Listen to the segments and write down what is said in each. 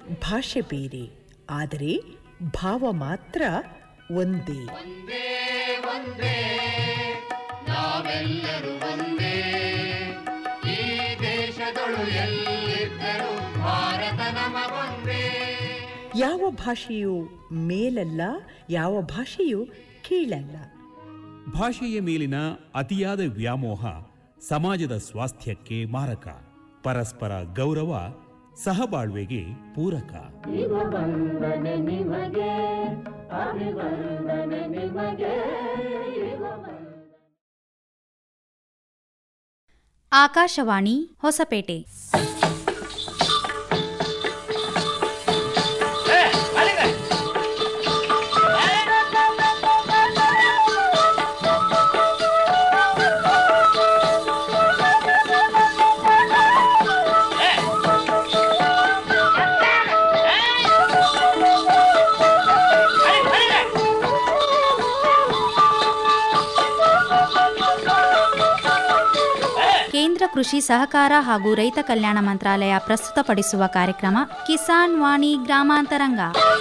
ಭಾಷೆ ಬೇರೆ ಆದರೆ ಭಾವ ಮಾತ್ರ ಒಂದೇ ನಾವೆಲ್ಲರೂ ಒಂದೇ ಈ ದೇಶದೊಳು ಎಲ್ಲಿದ್ದರೂ ಭಾರತ ನಮಗೊಂದೇ ಯಾವ ಭಾಷೆಯು ಮೇಲಲ್ಲ ಯಾವ ಭಾಷೆಯು ಕೀಳಲ್ಲ ಭಾಷೆಯ ಮೇಲಿನ ಅತಿಯಾದ ವ್ಯಾಮೋಹ ಸಮಾಜದ ಸ್ವಾಸ್ಥ್ಯಕ್ಕೆ ಮಾರಕ ಪರಸ್ಪರ ಗೌರವ ಸಹಬಾಳ್ವೆಗೆ ಪೂರಕ ಆಕಾಶವಾಣಿ ಹೊಸಪೇಟೆ ಕೇಂದ್ರ ಕೃಷಿ ಸಹಕಾರ ಹಾಗೂ ರೈತ ಕಲ್ಯಾಣ ಮಂತ್ರಾಲಯ ಪ್ರಸ್ತುತಪಡಿಸುವ ಕಾರ್ಯಕ್ರಮ ಕಿಸಾನ್ ವಾಣಿ ಗ್ರಾಮಾಂತರಂಗ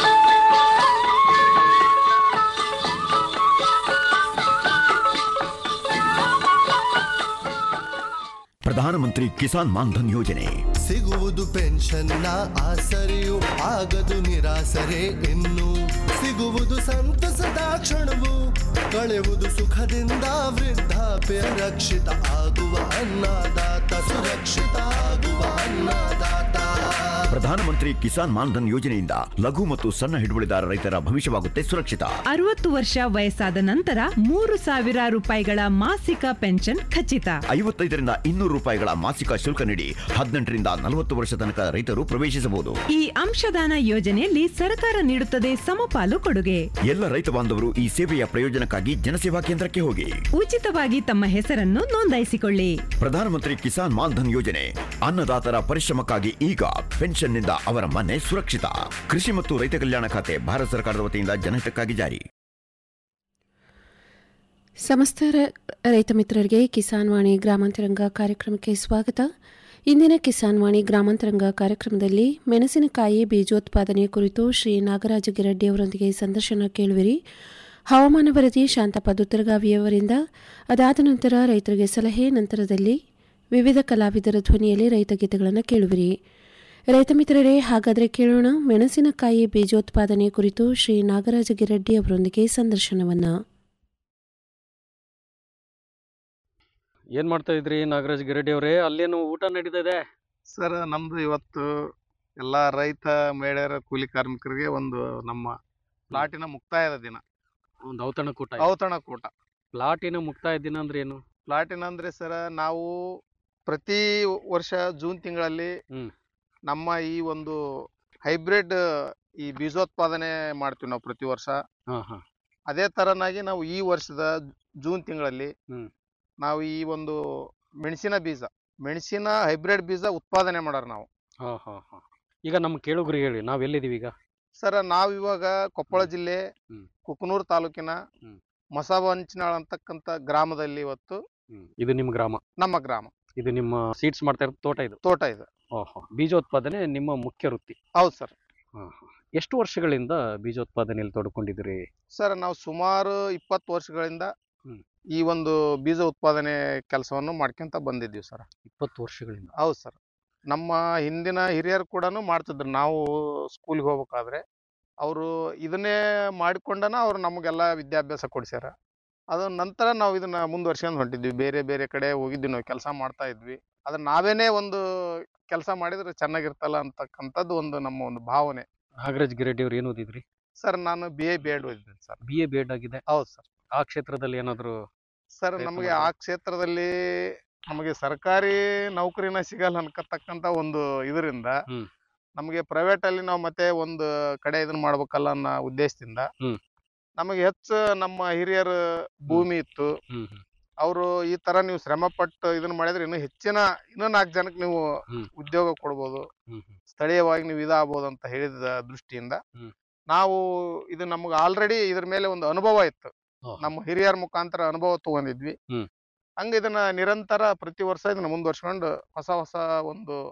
ಪ್ರಧಾನಮಂತ್ರಿ ಕಿಸಾನ್ ಮಾನ್ಧನ್ ಯೋಜನೆ ಸಿಗುವುದು ಪೆನ್ಷನ್ನ ಆಸರೆಯು ಆಗದು ನಿರಾಸರೆ ಇನ್ನು ಸಿಗುವುದು ಸಂತಸದ ಕ್ಷಣವು ಕಳೆಯುವುದು ಸುಖದಿಂದ ವೃದ್ಧಾಪ್ಯ ರಕ್ಷಿತ ಆಗುವ ಅನ್ನದಾತ ಸುರಕ್ಷಿತ ಆಗುವ ಅನ್ನದಾತ ಪ್ರಧಾನಮಂತ್ರಿ ಕಿಸಾನ್ ಮಾನ್ಧನ್ ಯೋಜನೆಯಿಂದ ಲಘು ಮತ್ತು ಸಣ್ಣ ಹಿಡುವಳಿದಾರ ರೈತರ ಭವಿಷ್ಯವಾಗುತ್ತೆ ಸುರಕ್ಷಿತ ಅರವತ್ತು ವರ್ಷ ವಯಸ್ಸಾದ ನಂತರ ಮೂರು ಸಾವಿರ ರೂಪಾಯಿಗಳ ಮಾಸಿಕ ಪೆನ್ಷನ್ ಖಚಿತ ಐವತ್ತೈದರಿಂದ ಇನ್ನೂರು ರೂಪಾಯಿಗಳ ಮಾಸಿಕ ಶುಲ್ಕ ನೀಡಿ ಹದಿನೆಂಟರಿಂದ ನಲವತ್ತು ವರ್ಷ ತನಕ ರೈತರು ಪ್ರವೇಶಿಸಬಹುದು ಈ ಅಂಶದಾನ ಯೋಜನೆಯಲ್ಲಿ ಸರ್ಕಾರ ನೀಡುತ್ತದೆ ಸಮಪಾಲು ಕೊಡುಗೆ ಎಲ್ಲ ರೈತ ಬಾಂಧವರು ಈ ಸೇವೆಯ ಪ್ರಯೋಜನಕ್ಕಾಗಿ ಜನಸೇವಾ ಕೇಂದ್ರಕ್ಕೆ ಹೋಗಿ ಉಚಿತವಾಗಿ ತಮ್ಮ ಹೆಸರನ್ನು ನೋಂದಾಯಿಸಿಕೊಳ್ಳಿ ಪ್ರಧಾನಮಂತ್ರಿ ಕಿಸಾನ್ ಮಾನ್ಧನ್ ಯೋಜನೆ ಅನ್ನದಾತರ ಪರಿಶ್ರಮಕ್ಕಾಗಿ ಈಗ ಪೆನ್ಷನ್ನಿಂದ ಅವರ ಮನೆ ಸುರಕ್ಷಿತ ಕೃಷಿ ಮತ್ತು ರೈತ ಕಲ್ಯಾಣ ಖಾತೆ ಭಾರತ ಸರ್ಕಾರದ ವತಿಯಿಂದ ಜನಹಿತಕ್ಕಾಗಿ ಜಾರಿ ಸಮಸ್ತ ರ- ರೈತ ಮಿತ್ರರಿಗೆ ಕಿಸಾನ್ ವಾಣಿ ಗ್ರಾಮಾಂತರಂಗ ಕಾರ್ಯಕ್ರಮಕ್ಕೆ ಸ್ವಾಗತ ಇಂದಿನ ಕಿಸಾನ್ ವಾಣಿ ಗ್ರಾಮಾಂತರಂಗ ಕಾರ್ಯಕ್ರಮದಲ್ಲಿ ಮೆಣಸಿನಕಾಯಿ ಬೀಜೋತ್ಪಾದನೆ ಕುರಿತು ಶ್ರೀ ನಾಗರಾಜ ಗಿರಡ್ಡಿ ಅವರೊಂದಿಗೆ ಸಂದರ್ಶನ ಕೇಳುವಿರಿ ಹವಾಮಾನ ವರದಿ ಶಾಂತಪ್ಪ ದುತ್ತರಗಾವಿಯವರಿಂದ ಅದಾದ ನಂತರ ರೈತರಿಗೆ ಸಲಹೆ ನಂತರದಲ್ಲಿ ವಿವಿಧ ಕಲಾವಿದರ ಧ್ವನಿಯಲ್ಲಿ ರೈತ ಗೀತೆಗಳನ್ನು ಕೇಳುವಿರಿ ರೈತ ಮಿತ್ರರೇ ಹಾಗಾದರೆ ಕೇಳೋಣ ಮೆಣಸಿನಕಾಯಿ ಬೀಜೋತ್ಪಾದನೆ ಕುರಿತು ಶ್ರೀ ನಾಗರಾಜ ಗಿರಡ್ಡಿ ಅವರೊಂದಿಗೆ ಸಂದರ್ಶನವನ್ನು ಏನ್ ಮಾಡ್ತಾ ಇದ್ರಿ ನಾಗರಾಜ್ ಗಿರಡ್ಡಿ ಅವರೇ ಅಲ್ಲೇನು ಊಟ ನಡೀತಾ ಇದೆ ಸರ್ ನಮ್ದು ಇವತ್ತು ಎಲ್ಲ ರೈತ ಮಹಿಳೆಯರ ಕೂಲಿ ಕಾರ್ಮಿಕರಿಗೆ ಒಂದು ನಮ್ಮ ಪ್ಲಾಟಿನ ಮುಕ್ತಾಯದ ದಿನ ಒಂದು ಔತಣಕೂಟ ಔತಣಕೂಟ ಪ್ಲಾಟಿನ ಮುಕ್ತಾಯ ದಿನ ಅಂದ್ರೆ ಏನು ಪ್ಲಾಟಿನ ಅಂದ್ರೆ ಸರ್ ನಾವು ಪ್ರತಿ ವರ್ಷ ಜೂನ್ ತಿಂಗಳಲ್ಲಿ ಹ್ಮ್. ನಮ್ಮ ಈ ಒಂದು ಹೈಬ್ರಿಡ್ ಈ ಬೀಜೋತ್ಪಾದನೆ ಮಾಡ್ತೀವಿ ನಾವು ಪ್ರತಿ ವರ್ಷ ಹಾ ಹಾ ಅದೇ ತರನಾಗಿ ನಾವು ಈ ವರ್ಷದ ಜೂನ್ ತಿಂಗಳಲ್ಲಿ ಹ್ಮ್. ನಾವು ಈ ಒಂದು ಮೆಣಸಿನ ಬೀಜ ಮೆಣಸಿನ ಹೈಬ್ರಿಡ್ ಬೀಜ ಉತ್ಪಾದನೆ ಮಾಡೋರು ನಾವು ಹಾ ಹಾ ಹಾ ಈಗ ನಮ್ಮ ಕೇಳುಗರಿಗೆ ಹೇಳಿ ನಾವ್ ಎಲ್ಲಿದೀವಿ ಈಗ ಸರ್ ನಾವು ಇವಾಗ ಕೊಪ್ಪಳ ಜಿಲ್ಲೆ ಹ್ಮ್. ಕುಕನೂರು ತಾಲೂಕಿನ ಹ್ಮ್. ಮಸಾಬಂಚನಾಳ್ ಅಂತಕ್ಕಂಥ ಗ್ರಾಮದಲ್ಲಿ ಇವತ್ತು ಇದು ನಿಮ್ಮ ಗ್ರಾಮ ನಮ್ಮ ಗ್ರಾಮ ಇದು ನಿಮ್ಮ ಸೀಡ್ಸ್ ಮಾಡ್ತಾ ಇರೋ ತೋಟ ಇದು ತೋಟ ಇದೆ ಓಹೋ ಬೀಜೋತ್ಪಾದನೆ ನಿಮ್ಮ ಮುಖ್ಯ ವೃತ್ತಿ ಹೌದು ಸರ್ ಹಾ ಹಾ ಎಷ್ಟು ವರ್ಷಗಳಿಂದ ಬೀಜೋತ್ಪಾದನೆಯಲ್ಲಿ ತೊಡ್ಕೊಂಡಿದ್ದೀರಿ ಸರ್ ನಾವು ಸುಮಾರು ಇಪ್ಪತ್ತು ವರ್ಷಗಳಿಂದ ಹ್ಮ್. ಈ ಒಂದು ಬೀಜ ಉತ್ಪಾದನೆ ಕೆಲಸವನ್ನು ಮಾಡ್ಕೊಂತ ಬಂದಿದ್ದೀವಿ ಸರ್ ಇಪ್ಪತ್ತು ವರ್ಷಗಳಿಂದ ಹೌದು ಸರ್ ನಮ್ಮ ಹಿಂದಿನ ಹಿರಿಯರು ಕೂಡ ಮಾಡ್ತಿದ್ರು ನಾವು ಸ್ಕೂಲ್ಗೆ ಹೋಗ್ಬೇಕಾದ್ರೆ ಅವರು ಇದನ್ನೇ ಮಾಡಿಕೊಂಡನ ಅವ್ರು ನಮಗೆಲ್ಲ ವಿದ್ಯಾಭ್ಯಾಸ ಕೊಡ್ಸ್ಯಾರ ಅದ ನಂತರ ನಾವು ಇದನ್ನ ಮುಂದುವರ್ಸ್ಕೊಂಡು ಹೊಂಟಿದ್ವಿ ಬೇರೆ ಬೇರೆ ಕಡೆ ಹೋಗಿದ್ವಿ ನಾವು ಕೆಲಸ ಮಾಡ್ತಾ ಇದ್ವಿ ಅದ್ರ ನಾವೇನೇ ಒಂದು ಕೆಲಸ ಮಾಡಿದ್ರೆ ಚೆನ್ನಾಗಿರ್ತಲ್ಲ ಅಂತಕ್ಕಂಥದ್ದು ಒಂದು ನಮ್ಮ ಒಂದು ಭಾವನೆ ನಾಗರಾಜ್ ಗಿರಡ್ಡಿ ಅವ್ರು ಏನು ಓದಿದ್ರಿ ಸರ್ ನಾನು ಬಿ ಎ ಬಿ ಎಡ್ ಓದಿದ್ದೀನಿ ಸರ್ ಬಿ ಎ ಬೇಡ್ ಆಗಿದೆ ಹೌದು ಸರ್ ಆ ಕ್ಷೇತ್ರದಲ್ಲಿ ಏನಾದ್ರು ಸರ್ ಪ್ರಯತ್ನ ನಮಗೆ ಆ ಕ್ಷೇತ್ರದಲ್ಲಿ ನಮಗೆ ಸರ್ಕಾರಿ ನೌಕರಿನ ಸಿಗಲ್ಲ ಅನ್ಕತಕ್ಕಂತ ಒಂದು ಇದರಿಂದ ಹ್ಮ್. ನಮಗೆ ಪ್ರೈವೇಟ್ ಅಲ್ಲಿ ನಾವು ಮತ್ತೆ ಒಂದು ಕಡೆ ಇದನ್ನ ಮಾಡ್ಬೇಕಲ್ಲ ಅನ್ನೋ ಉದ್ದೇಶದಿಂದ ಹ್ಮ್. ನಮಗೆ ಹೆಚ್ಚು ನಮ್ಮ ಹಿರಿಯರ ಭೂಮಿ ಇತ್ತು ಹ್ಮ್ ಹ್ಮ್ ಅವರು ಈ ತರ ನೀವು ಶ್ರಮ ಪಟ್ಟು ಇದನ್ನ ಮಾಡಿದ್ರೆ ಇನ್ನೂ ಹೆಚ್ಚಿನ ಇನ್ನೂ ನಾಲ್ಕು ಜನಕ್ಕೆ ನೀವು ಹ್ಮ್. ಉದ್ಯೋಗ ಕೊಡ್ಬೋದು ಹ್ಮ್ ಹ್ಮ್ ಸ್ಥಳೀಯವಾಗಿ ನೀವು ಇದಾಗ್ಬೋದು ಅಂತ ಹೇಳಿದ ದೃಷ್ಟಿಯಿಂದ ಹ್ಮ್. ನಾವು ಇದು ನಮ್ಗೆ ಆಲ್ರೆಡಿ ಇದ್ರ ಮೇಲೆ ಒಂದು ಅನುಭವ ಇತ್ತು ಓಹೋ. ನಮ್ಮ ಹಿರಿಯರ ಮುಖಾಂತರ ಅನುಭವ ತಗೊಂಡಿದ್ವಿ ಹ್ಮ್. ಹಂಗ ಇದನ್ನ ನಿರಂತರ ಪ್ರತಿ ವರ್ಷ ಇದನ್ನ ಮುಂದುವರ್ಸ್ಕೊಂಡು ಹೊಸ ಹೊಸ ಒಂದು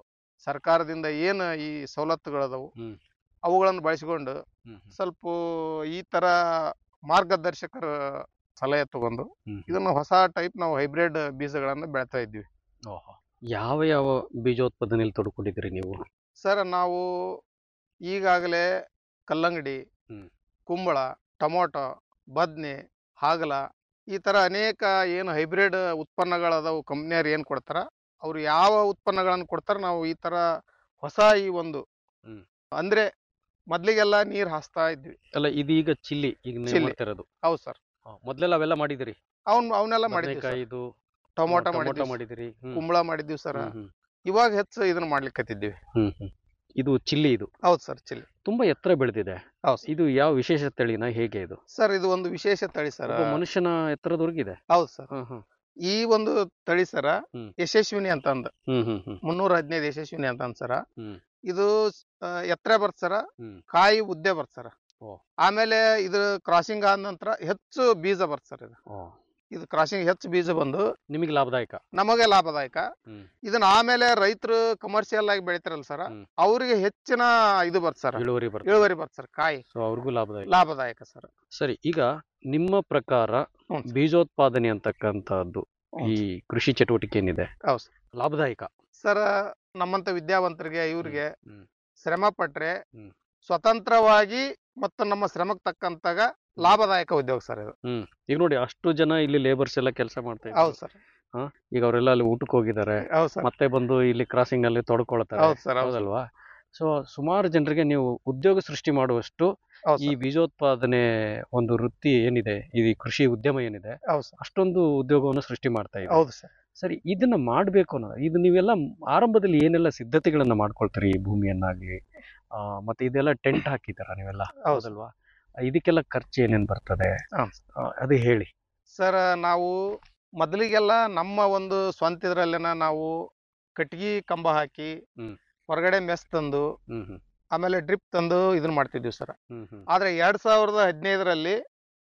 ಸರ್ಕಾರದಿಂದ ಏನು ಈ ಸವಲತ್ತುಗಳದವು ಹ್ಮ್. ಅವುಗಳನ್ನು ಬಳಸಿಕೊಂಡು ಹ್ಮ್ ಸ್ವಲ್ಪ ಈ ತರ ಮಾರ್ಗದರ್ಶಕರ ಸಲಹೆ ತಗೊಂಡು ಹ್ಮ್. ಇದನ್ನ ಹೊಸ ಟೈಪ್ ನಾವು ಹೈಬ್ರಿಡ್ ಬೀಜಗಳನ್ನ ಬೆಳಿತಾ ಇದ್ವಿ ಓಹೋ ಯಾವ ಯಾವ ಬೀಜೋತ್ಪಾದನೆಯಲ್ಲಿ ತೊಡ್ಕೊಂಡಿದ್ದೀರಿ ನೀವು ಸರ್ ನಾವು ಈಗಾಗಲೇ ಕಲ್ಲಂಗಡಿ ಹ್ಮ್. ಕುಂಬಳ ಟೊಮೊಟೊ ಬದ್ನೆ ಹಾಗಲ ಈ ತರ ಅನೇಕ ಏನು ಹೈಬ್ರಿಡ್ ಉತ್ಪನ್ನಗಳದಾವು ಕಂಪ್ನಿಯವ್ರು ಏನು ಕೊಡ್ತಾರ ಅವ್ರು ಯಾವ ಉತ್ಪನ್ನಗಳನ್ನು ಕೊಡ್ತಾರ ನಾವು ಈ ತರ ಹೊಸ ಈ ಒಂದು ಹ್ಮ್. ಅಂದ್ರೆ ಮೊದ್ಲಿಗೆಲ್ಲ ನೀರ್ ಹಾಸ್ತಾ ಇದ್ವಿ ಅಲ್ಲ ಇದೀಗ ಚಿಲ್ಲಿ ಈಗ ನೀವು ಚಿಲ್ಲಿ. ಮಾಡ್ತಿರೋದು ಹೌದು ಸರ್ ಮೊದಲೆಲ್ಲ ಅವೆಲ್ಲ ಮಾಡಿದಿರಿ ಅವ್ನ್ ಅವನ್ನೆಲ್ಲ ಮಾಡಿದ್ವಿ sir. ಬದನೆಕಾಯಿದು ಟೊಮೊಟೊ ಟೊಮೊಟೊ ಮಾಡಿದ್ವಿ ಮಾಡಿದಿರಿ ಹ್ಮ್. ಕುಂಬಳ ಮಾಡಿದ್ವಿ ಸರ್ ಹ್ಮ್, ಹ್ಮ್. ಇವಾಗ ಹೆಚ್ಚು ಇದನ್ನ ಮಾಡ್ಲಿಕ್ಕತ್ತಿದ್ದೀವಿ ಹ್ಮ್ ಹ್ಮ್ ಇದು ಚಿಲ್ಲಿ ಇದು ಹೌದು ಸರ್ ಚಿಲ್ಲಿ ತುಂಬಾ ಎತ್ತರ ಬೆಳೆದಿದೆ ಹೌದು ಇದು ಯಾವ ವಿಶೇಷ ತಳಿನ ಹೇಗೆ ಇದು ಸರ್ ಇದು ಒಂದು ವಿಶೇಷ ತಳಿ ಸರ್ ಒಬ್ಬ ಮನುಷ್ಯನ ಎತ್ತರದವರೆಗಿದೆ ಹೌದು ಸರ್ ಹ್ಮ್ ಹ್ಮ್ ಈ ಒಂದು ತಳಿ ಸರ ಹ್ಮ್. ಯಶಸ್ವಿನಿ ಅಂತ ಅಂದ ಹ್ಮ್ ಹ್ಮ್ ಹ್ಮ್ ಮುನ್ನೂರ ಹದಿನೈದು ಯಶಸ್ವಿನಿ ಅಂತ ಅಂದ್ ಸರ ಹ್ಮ್. ಇದು ಆ, ಎತ್ತರ ಬರ್ತ ಸರ ಹ್ಮ್. ಕಾಯಿ ಉದ್ದೆ ಬರ್ತ ಸರ ಓ. ಆಮೇಲೆ ಇದು ಕ್ರಾಸಿಂಗ್ ಆದ ನಂತರ ಹೆಚ್ಚು ಬೀಜ ಬರ್ತ ಸರ್ ಇದು ಓ. ಇದು ಕ್ರಾಸಿಂಗ್ ಹೆಚ್ಚು ಬೀಜ ಬಂದು ನಿಮಗೆ ಲಾಭದಾಯಕ ನಮಗೆ ಲಾಭದಾಯಕ ಹ್ಮ್. ಇದನ್ನ ಆಮೇಲೆ ರೈತರು ಕಮರ್ಷಿಯಲ್ ಆಗಿ ಬೆಳಿತಾರಲ್ಲ ಸರ ಹ್ಮ್. ಅವ್ರಿಗೆ ಹೆಚ್ಚಿನ ಇದು ಬರ್ತ ಸರ್ ಇಳುವರಿ ಬರ್ತದೆ ಇಳುವರಿ ಬರ್ತ ಸರ್ ಕಾಯಿ ಸೊ ಅವ್ರಿಗೂ ಲಾಭದಾಯಕ ಲಾಭದಾಯಕ ಸರ್ ಸರಿ ಈಗ ನಿಮ್ಮ ಪ್ರಕಾರ ಹ್ಞೂ ಸರ್. ಬೀಜೋತ್ಪಾದನೆ ಅಂತಕ್ಕಂಥದ್ದು ಹ್ಞೂ ಈ ಕೃಷಿ ಚಟುವಟಿಕೆ ಏನಿದೆ ಹೌದು ಸರ್. ಲಾಭದಾಯಕ ಸರ್ ನಮ್ಮಂತ ವಿದ್ಯಾವಂತರಿಗೆ ಇವ್ರಿಗೆ ಹ್ಮ್. ಶ್ರಮ ಪಟ್ರೆ ಹ್ಮ್. ಸ್ವತಂತ್ರವಾಗಿ ಮತ್ತು ನಮ್ಮ ಶ್ರಮಕ್ಕೆ ತಕ್ಕಂತಾಗ ಲಾಭದಾಯಕ ಉದ್ಯೋಗ ಸರ್ ಇದು ಹ್ಮ್ ಈಗ ನೋಡಿ ಅಷ್ಟು ಜನ ಇಲ್ಲಿ ಲೇಬರ್ಸ್ ಎಲ್ಲ ಕೆಲಸ ಮಾಡ್ತಾ ಹೌದು ಇದ್ದಾರೆ ಸರ್ ಈಗ ಅವರೆಲ್ಲ ಅಲ್ಲಿ ಊಟಕ್ಕೆ ಹೋಗಿದ್ದಾರೆ ಹೌದು ಸರ್ ಮತ್ತೆ ಬಂದು ಇಲ್ಲಿ ಕ್ರಾಸಿಂಗ್ ನಲ್ಲಿ ತೊಡ್ಕೊಳ್ತಾರೆ ಹೌದು ಸರ್ ಹೌದು ಹೌದಲ್ವಾ ಸೊ ಸುಮಾರು ಜನರಿಗೆ ನೀವು ಉದ್ಯೋಗ ಸೃಷ್ಟಿ ಮಾಡುವಷ್ಟು ಹೌದು ಈ ಸರ್ ಬೀಜೋತ್ಪಾದನೆ ಒಂದು ವೃತ್ತಿ ಏನಿದೆ ಈ ಕೃಷಿ ಉದ್ಯಮ ಏನಿದೆ ಹೌದು ಸರ್ ಅಷ್ಟೊಂದು ಉದ್ಯೋಗವನ್ನು ಸೃಷ್ಟಿ ಮಾಡ್ತಾ ಇದೆ ಹೌದು ಸರ್ ಸರಿ ಇದನ್ನ ಮಾಡಬೇಕು ಅನ್ನೋ ಇದು ನೀವೆಲ್ಲ ಆರಂಭದಲ್ಲಿ ಏನೆಲ್ಲ ಸಿದ್ಧತೆಗಳನ್ನ ಮಾಡ್ಕೊಳ್ತೀರಿ ಈ ಭೂಮಿಯನ್ನಾಗ್ಲಿ ಆ, ಮತ್ತೆ ಇದೆಲ್ಲ ಟೆಂಟ್ ಹಾಕಿದಾರ ನೀವೆಲ್ಲ ಹೌದು ಹೌದಲ್ವಾ ಇದಕ್ಕೆಲ್ಲ ಖರ್ಚು ಏನೇನ್ ಬರ್ತದೆ ಹಾಂ ಆ, ಅದು ಹೇಳಿ ಸರ್ ನಾವು ಮೊದಲಿಗೆಲ್ಲ ನಮ್ಮ ಒಂದು ಸ್ವಂತ ಇದ್ರಲ್ಲೇನ ನಾವು ಕಟ್ಗಿ ಕಂಬ ಹಾಕಿ ಹ್ಮ್. ಹೊರಗಡೆ ಮೆಸ್ ತಂದು ಹ್ಮ್ ಹ್ಮ್ ಆಮೇಲೆ ಡ್ರಿಪ್ ತಂದು ಇದನ್ನ ಮಾಡ್ತಿದ್ವಿ ಸರ್ ಹ್ಮ್ ಹ್ಮ್ ಆದ್ರೆ ಎರಡ್ ಸಾವಿರದ ಹದಿನೈದರಲ್ಲಿ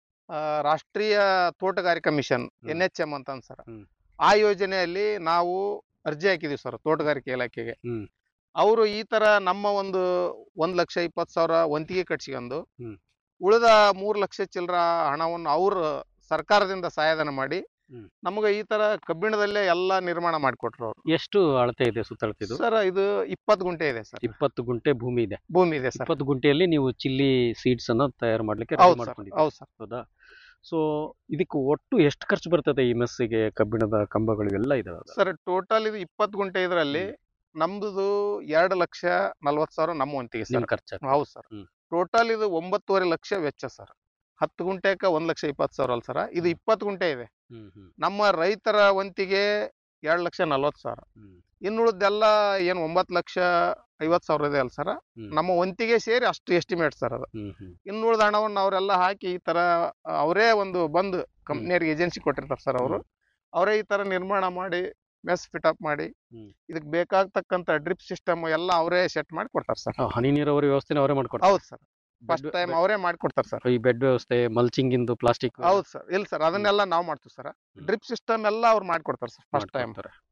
ರಾಷ್ಟ್ರೀಯ ತೋಟಗಾರಿಕಾ mission hmm. N H M ಅಂತ ಅಂದ್ ಸರ್ ಹ್ಮ್. ಆ ಯೋಜನೆಯಲ್ಲಿ ನಾವು ಅರ್ಜಿ ಹಾಕಿದೀವಿ ಸರ್ ತೋಟಗಾರಿಕೆ ಇಲಾಖೆಗೆ ಹ್ಮ್. ಅವರು ಈ ತರ ನಮ್ಮ ಒಂದು ಒಂದ್ ಲಕ್ಷ ಇಪ್ಪತ್ತು ಸಾವಿರ ವಂತಿಗೆ ಕಟ್ಸ್ಕೊಂಡು ಹ್ಮ್. ಉಳಿದ ಮೂರ್ ಲಕ್ಷ ಚಿಲ್ಲರ ಹಣವನ್ನು ಅವ್ರು ಸರ್ಕಾರದಿಂದ ಸಹಾಯಧನ ಮಾಡಿ ಹ್ಮ್. ನಮಗೆ ಈ ತರ ಕಬ್ಬಿಣದಲ್ಲೇ ಎಲ್ಲಾ ನಿರ್ಮಾಣ ಮಾಡಿಕೊಟ್ರು ಅವ್ರು ಎಷ್ಟು ಅಳತೆ ಇದೆ ಸುತ್ತಳತಿದು ಸರ್ ಇದು ಇಪ್ಪತ್ತು ಗುಂಟೆ ಇದೆ ಸರ್ ಇಪ್ಪತ್ತು ಗುಂಟೆ ಭೂಮಿ ಇದೆ ಭೂಮಿ ಇದೆ ಸರ್ ಇಪ್ಪತ್ತು ಗುಂಟೆಯಲ್ಲಿ ನೀವು ಚಿಲ್ಲಿ ಸೀಡ್ಸ್ ಅನ್ನ ತಯಾರು ಮಾಡ್ಲಿಕ್ಕೆ ready ಹೌದು ಸರ್ ಮಾಡ್ಕೊಂಡಿದ್ದೀರಿ ಹೌದು ಸರ್ ಹೌದಾ ಸೊ ಇದಕ್ಕೆ ಒಟ್ಟು ಎಷ್ಟು ಖರ್ಚು ಬರ್ತದೆ ಈ ಮೆಸ್ಸಿಗೆ ಕಬ್ಬಿಣದ ಕಂಬಗಳು ಎಲ್ಲ ಇದಾವೆ ಸರ್ ಟೋಟಲ್ ಇದು ಇಪ್ಪತ್ತು ಗುಂಟೆ ಇದರಲ್ಲಿ ನಮ್ದು ಎರಡು ಲಕ್ಷ ನಲ್ವತ್ತು ಸಾವಿರ ನಮ್ಮ ವಂತಿಗೆ ನಿಮ್ ಸರ್ ಖರ್ಚು ಹೌದು ಸರ್ ಹ್ಮ್. ಟೋಟಲ್ ಇದು ಒಂಬತ್ತುವರೆ ಲಕ್ಷ ವೆಚ್ಚ ಸರ್ ಹತ್ತು ಗುಂಟೆಕ ಒಂದ್ ಲಕ್ಷ ಇಪ್ಪತ್ತು ಸಾವಿರ ಅಲ್ಲ ಸರ್ ಇದು ಇಪ್ಪತ್ತು ಗುಂಟೆ ಇದೆ ಹ್ಮ್ ಹ್ಮ್ ನಮ್ಮ ರೈತರ ವಂತಿಗೆ ಎರಡು ಲಕ್ಷ ನಲ್ವತ್ತು ಸಾವಿರ ಹ್ಮ್ ಇನ್ನುಳಿದೆಲ್ಲ ಏನು ಒಂಬತ್ತು ಲಕ್ಷ ಐವತ್ತು ಸಾವಿರ ಇದೆ ಅಲ್ಲ ಸರ್ ಹ್ಮ್. ನಮ್ಮ ವಂತಿಗೆ ಸೇರಿ ಅಷ್ಟು ಎಸ್ಟಿಮೇಟ್ ಸರ್ ಅದು ಹ್ಮ್ ಹ್ಮ್ ಇನ್ನುಳಿದ ಹಣವನ್ನು ಅವರೆಲ್ಲ ಹಾಕಿ ಈ ತರ ಅವರೇ ಒಂದು ಬಂದು ಕಂಪ್ನಿಯವ್ರಿಗೆ ಏಜೆನ್ಸಿ ಕೊಟ್ಟಿರ್ತಾರೆ ಸರ್ ಅವರು ಅವರೇ ಈ ತರ ನಿರ್ಮಾಣ ಮಾಡಿ ಮೆಸ್ ಫಿಟಪ್ ಮಾಡಿ ಹ್ಮ್. ಇದಕ್ಕೆ ಬೇಕಾಗ್ತಕ್ಕಂತ ಡ್ರಿಪ್ ಸಿಸ್ಟಮ್ ಎಲ್ಲ ಅವರೇ ಸೆಟ್ ಮಾಡಿ ಕೊಡ್ತಾರೆ ಸರ್ ಆ, ಹನಿ ನೀರಾವರಿ ವ್ಯವಸ್ಥೆನ ಅವರೇ ಮಾಡ್ಕೊಡ್ತಾರೆ ಹೌದು sir first Bed- time bed- ಅವರೇ ಮಾಡ್ಕೊಡ್ತಾರೆ ಸರ್ ಈ ಬೆಡ್ ವ್ಯವಸ್ಥೆ ಮಲ್ಚಿಂಗ್ ಇಂದು ಪ್ಲಾಸ್ಟಿಕ್ ಹೌದು ಸರ್ ಇಲ್ಲ ಸರ್ ಅದನ್ನೆಲ್ಲ ನಾವು ಮಾಡ್ತೀವಿ ಸರ್ ಡ್ರಿಪ್ ಸಿಸ್ಟಮ್ ಎಲ್ಲ ಅವ್ರು ಮಾಡ್ಕೊಡ್ತಾರೆ ಸರ್ ಫಸ್ಟ್ ಟೈಮ್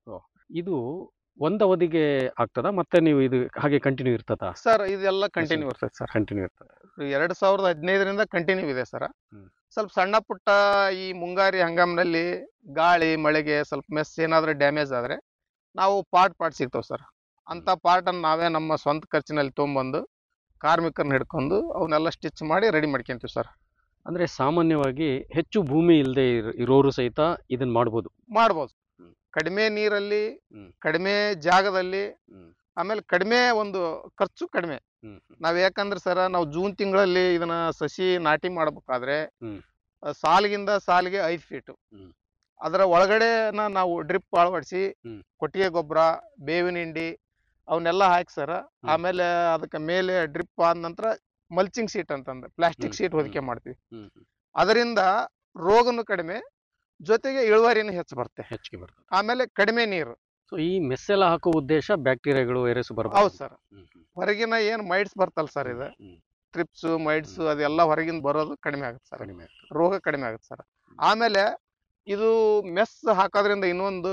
ಇದು ಒಂದ್ ಅವಧಿಗೆ ಆಗ್ತದ ಮತ್ತೆ ನೀವು ಇದು ಹಾಗೆ ಕಂಟಿನ್ಯೂ ಇರ್ತದ ಸರ್ ಇದೆಲ್ಲ ಕಂಟಿನ್ಯೂ ಇರ್ತದೆ ಸರ್ ಕಂಟಿನ್ಯೂ ಇರ್ತದೆ ಎರಡ್ ಸಾವಿರದ ಹದಿನೈದರಿಂದ ಕಂಟಿನ್ಯೂ ಇದೆ ಸರ್ ಹ್ಮ್. ಸ್ವಲ್ಪ ಸಣ್ಣ ಪುಟ್ಟ ಈ ಮುಂಗಾರಿ ಹಂಗಾಮಿನಲ್ಲಿ ಗಾಳಿ ಮಳೆಗೆ ಸ್ವಲ್ಪ ಮೆಸ್ ಏನಾದ್ರೂ ಡ್ಯಾಮೇಜ್ ಆದ್ರೆ ನಾವು ಪಾರ್ಟ್ ಪಾರ್ಟ್ ಸಿಗ್ತಾವ್ ಸರ್ ಅಂತ ಪಾರ್ಟ್ ಅನ್ನು ನಾವೇ ನಮ್ಮ ಸ್ವಂತ ಖರ್ಚಿನಲ್ಲಿ ತೊಗೊಂಬಂದು ಕಾರ್ಮಿಕರನ್ನ ಹಿಡ್ಕೊಂಡು ಅವನ್ನೆಲ್ಲ ಸ್ಟಿಚ್ ಮಾಡಿ ರೆಡಿ ಮಾಡ್ಕೊಂತೀವಿ ಸರ್ ಅಂದ್ರೆ ಸಾಮಾನ್ಯವಾಗಿ ಹೆಚ್ಚು ಭೂಮಿ ಇಲ್ಲದೆ ಇರೋರು ಸಹಿತ ಇದನ್ನ ಮಾಡ್ಬೋದು ಮಾಡ್ಬೋದು ಹ್ಮ್. ಕಡಿಮೆ ನೀರಲ್ಲಿ ಹ್ಮ್. ಕಡಿಮೆ ಜಾಗದಲ್ಲಿ ಹ್ಮ್. ಆಮೇಲೆ ಕಡಿಮೆ ಒಂದು ಖರ್ಚು ಕಡಿಮೆ ಹ್ಮ್ ಹ್ಮ್. ನಾವ್ ಯಾಕಂದ್ರೆ ಸರ ನಾವು ಜೂನ್ ತಿಂಗಳಲ್ಲಿ ಇದನ್ನ ಸಸಿ ನಾಟಿ ಮಾಡ್ಬೇಕಾದ್ರೆ ಹ್ಮ್. ಆ, ಸಾಲಿಗಿಂದ ಸಾಲಿಗೆ ಐದು ಫೀಟ್ ಹ್ಮ್. ಅದರ ಒಳಗಡೆನ ನಾವು ಡ್ರಿಪ್ ಅಳವಡಿಸಿ ಹ್ಮ್. ಕೊಟ್ಟಿಗೆ ಗೊಬ್ಬರ ಬೇವಿನ ಹಿಂಡಿ ಅವನ್ನೆಲ್ಲ ಹಾಕಿ ಸರ ಆಮೇಲೆ ಅದಕ್ಕೆ ಮೇಲೆ ಡ್ರಿಪ್ ಆದ ನಂತರ ಮಲ್ಚಿಂಗ್ ಶೀಟ್ ಅಂತಂದ್ರೆ ಪ್ಲಾಸ್ಟಿಕ್ ಹ್ಮ್. Sheet hmm. ಹೊದಿಕೆ ಮಾಡ್ತೀವಿ ಹ್ಮ್ ಹ್ಮ್. ಅದರಿಂದ ರೋಗನು ಕಡಿಮೆ ಜೊತೆಗೆ ಇಳುವರಿನೂ ಹೆಚ್ಚು ಬರುತ್ತೆ ಹೆಚ್ಚಿಗೆ ಬರ್ತದೆ ಆಮೇಲೆ ಕಡಿಮೆ ನೀರು ಸೊ ಈ ಮೆಸ್ಸೆಲ್ಲ ಹಾಕೋ ಉದ್ದೇಶ ಬ್ಯಾಕ್ಟೀರಿಯಾಗಳು ವೈರಸ್ ಬರಬಹುದು ಹೌದು ಸರ್ ಹೊರಗಿನ ಏನ್ ಮೈಡ್ಸ್ ಬರ್ತಲ್ಲ ಸರ್ ಇದು ಟ್ರಿಪ್ಸ್ ಮೈಡ್ಸ್ ಅದೆಲ್ಲ ಹೊರಗಿಂದ ಬರೋದು ಕಡಿಮೆ ಆಗುತ್ತೆ ಸರ್ ಕಡಿಮೆ ಆಗ್ತದೆ ರೋಗ ಕಡಿಮೆ ಆಗುತ್ತೆ ಸರ್ ಆಮೇಲೆ ಇದು ಮೆಸ್ ಹಾಕೋದ್ರಿಂದ ಇನ್ನೊಂದು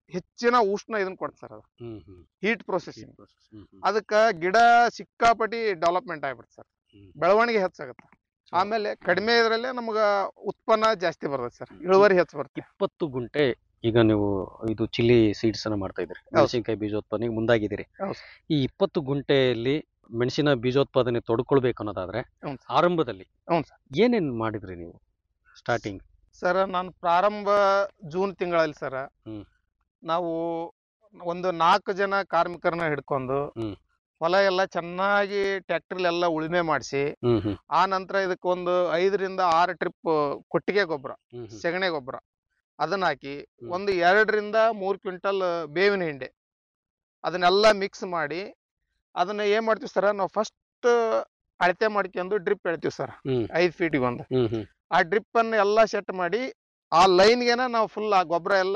ಹೆಚ್ಚಿನ ಉಷ್ಣ ಇದನ್ನ ಕೊಡ್ತ ಸರ್ ಅದು ಹ್ಮ್ ಹ್ಮ್ ಹೀಟ್ ಪ್ರೊಸೆಸಿಂಗ್ ಹ್ಮ್ ಹ್ಮ್ ಅದಕ್ಕ ಗಿಡ ಸಿಕ್ಕಾಪಟ್ಟಿ ಡೆವಲಪ್ಮೆಂಟ್ ಆಗ್ಬಿಡುತ್ತೆ ಸರ್ ಬೆಳವಣಿಗೆ ಹೆಚ್ಚಾಗುತ್ತೆ ಆಮೇಲೆ ಕಡಿಮೆ ಇದ್ರಲ್ಲೇ ನಮ್ಗ ಉತ್ಪನ್ನ ಜಾಸ್ತಿ ಬರ್ತದೆ ಸರ್ ಇಳುವರಿ ಹೆಚ್ಚು ಬರುತ್ತೆ ಇಪ್ಪತ್ತು ಗುಂಟೆ ಈಗ ನೀವು ಇದು ಚಿಲ್ಲಿ ಸೀಡ್ಸ್ ಅನ್ನ ಮಾಡ್ತಾ ಇದ್ರಿ ಮೆಣಸಿನಕಾಯಿ ಬೀಜೋತ್ಪಾದನೆಗೆ ಮುಂದಾಗಿದ್ದೀರಿ ಹೌದು ಈ ಇಪ್ಪತ್ತು ಗುಂಟೆಯಲ್ಲಿ ಮೆಣಸಿನ ಬೀಜೋತ್ಪಾದನೆ ತೊಡ್ಕೊಳ್ಬೇಕು ಅನ್ನೋದಾದ್ರೆ ಹ್ಞೂ ಸರ್. ಆರಂಭದಲ್ಲಿ ಹ್ಞೂ ಸರ್ ಏನೇನ್ ಮಾಡಿದ್ರಿ ನೀವು ಸ್ಟಾರ್ಟಿಂಗ್ ಸರ್ ನಾನು ಪ್ರಾರಂಭ ಜೂನ್ ತಿಂಗಳಲ್ಲಿ ಸರ್ ಹ್ಮ್. ನಾವು ಒಂದು ನಾಲ್ಕು ಜನ ಕಾರ್ಮಿಕರನ್ನ ಹಿಡ್ಕೊಂಡು ಹ್ಮ್. ಹೊಲ ಎಲ್ಲ ಚೆನ್ನಾಗಿ ಟ್ರ್ಯಾಕ್ಟರ್ಲೆಲ್ಲ ಉಳುಮೆ ಮಾಡಿಸಿ ಹ್ಮ್ ಹ್ಮ್ ಆ ನಂತರ ಇದಕ್ಕೆ ಒಂದು ಐದರಿಂದ ಆರು ಟ್ರಿಪ್ ಕೊಟ್ಟಿಗೆ ಗೊಬ್ಬರ ಹ್ಮ್ ಹ್ಮ್. ಸೆಗಣಿ ಗೊಬ್ಬರ ಅದನ್ನ ಹಾಕಿ ಹ್ಮ್. ಒಂದು ಎರಡರಿಂದ ಮೂರು ಕ್ವಿಂಟಲ್ ಬೇವಿನ ಹಿಂಡೆ ಅದನ್ನೆಲ್ಲ ಮಿಕ್ಸ್ ಮಾಡಿ ಅದನ್ನ ಏನ್ ಮಾಡ್ತೀವಿ ಸರ್ ನಾವು ಫಸ್ಟ್ ಅಳತೆ ಮಾಡ್ಕೊಂಡು ಡ್ರಿಪ್ ಎಳ್ತೀವಿ ಸರ್ ಹ್ಮ್. ಐದು ಫೀಟಿಗೆ ಒಂದು ಹ್ಮ್ ಹ್ಮ್ ಆ ಡ್ರಿಪ್ ಅನ್ನು ಎಲ್ಲ ಸೆಟ್ ಮಾಡಿ ಆ ಲೈನ್ಗೆನ ನಾವು ಫುಲ್ ಆ ಗೊಬ್ಬರ ಎಲ್ಲ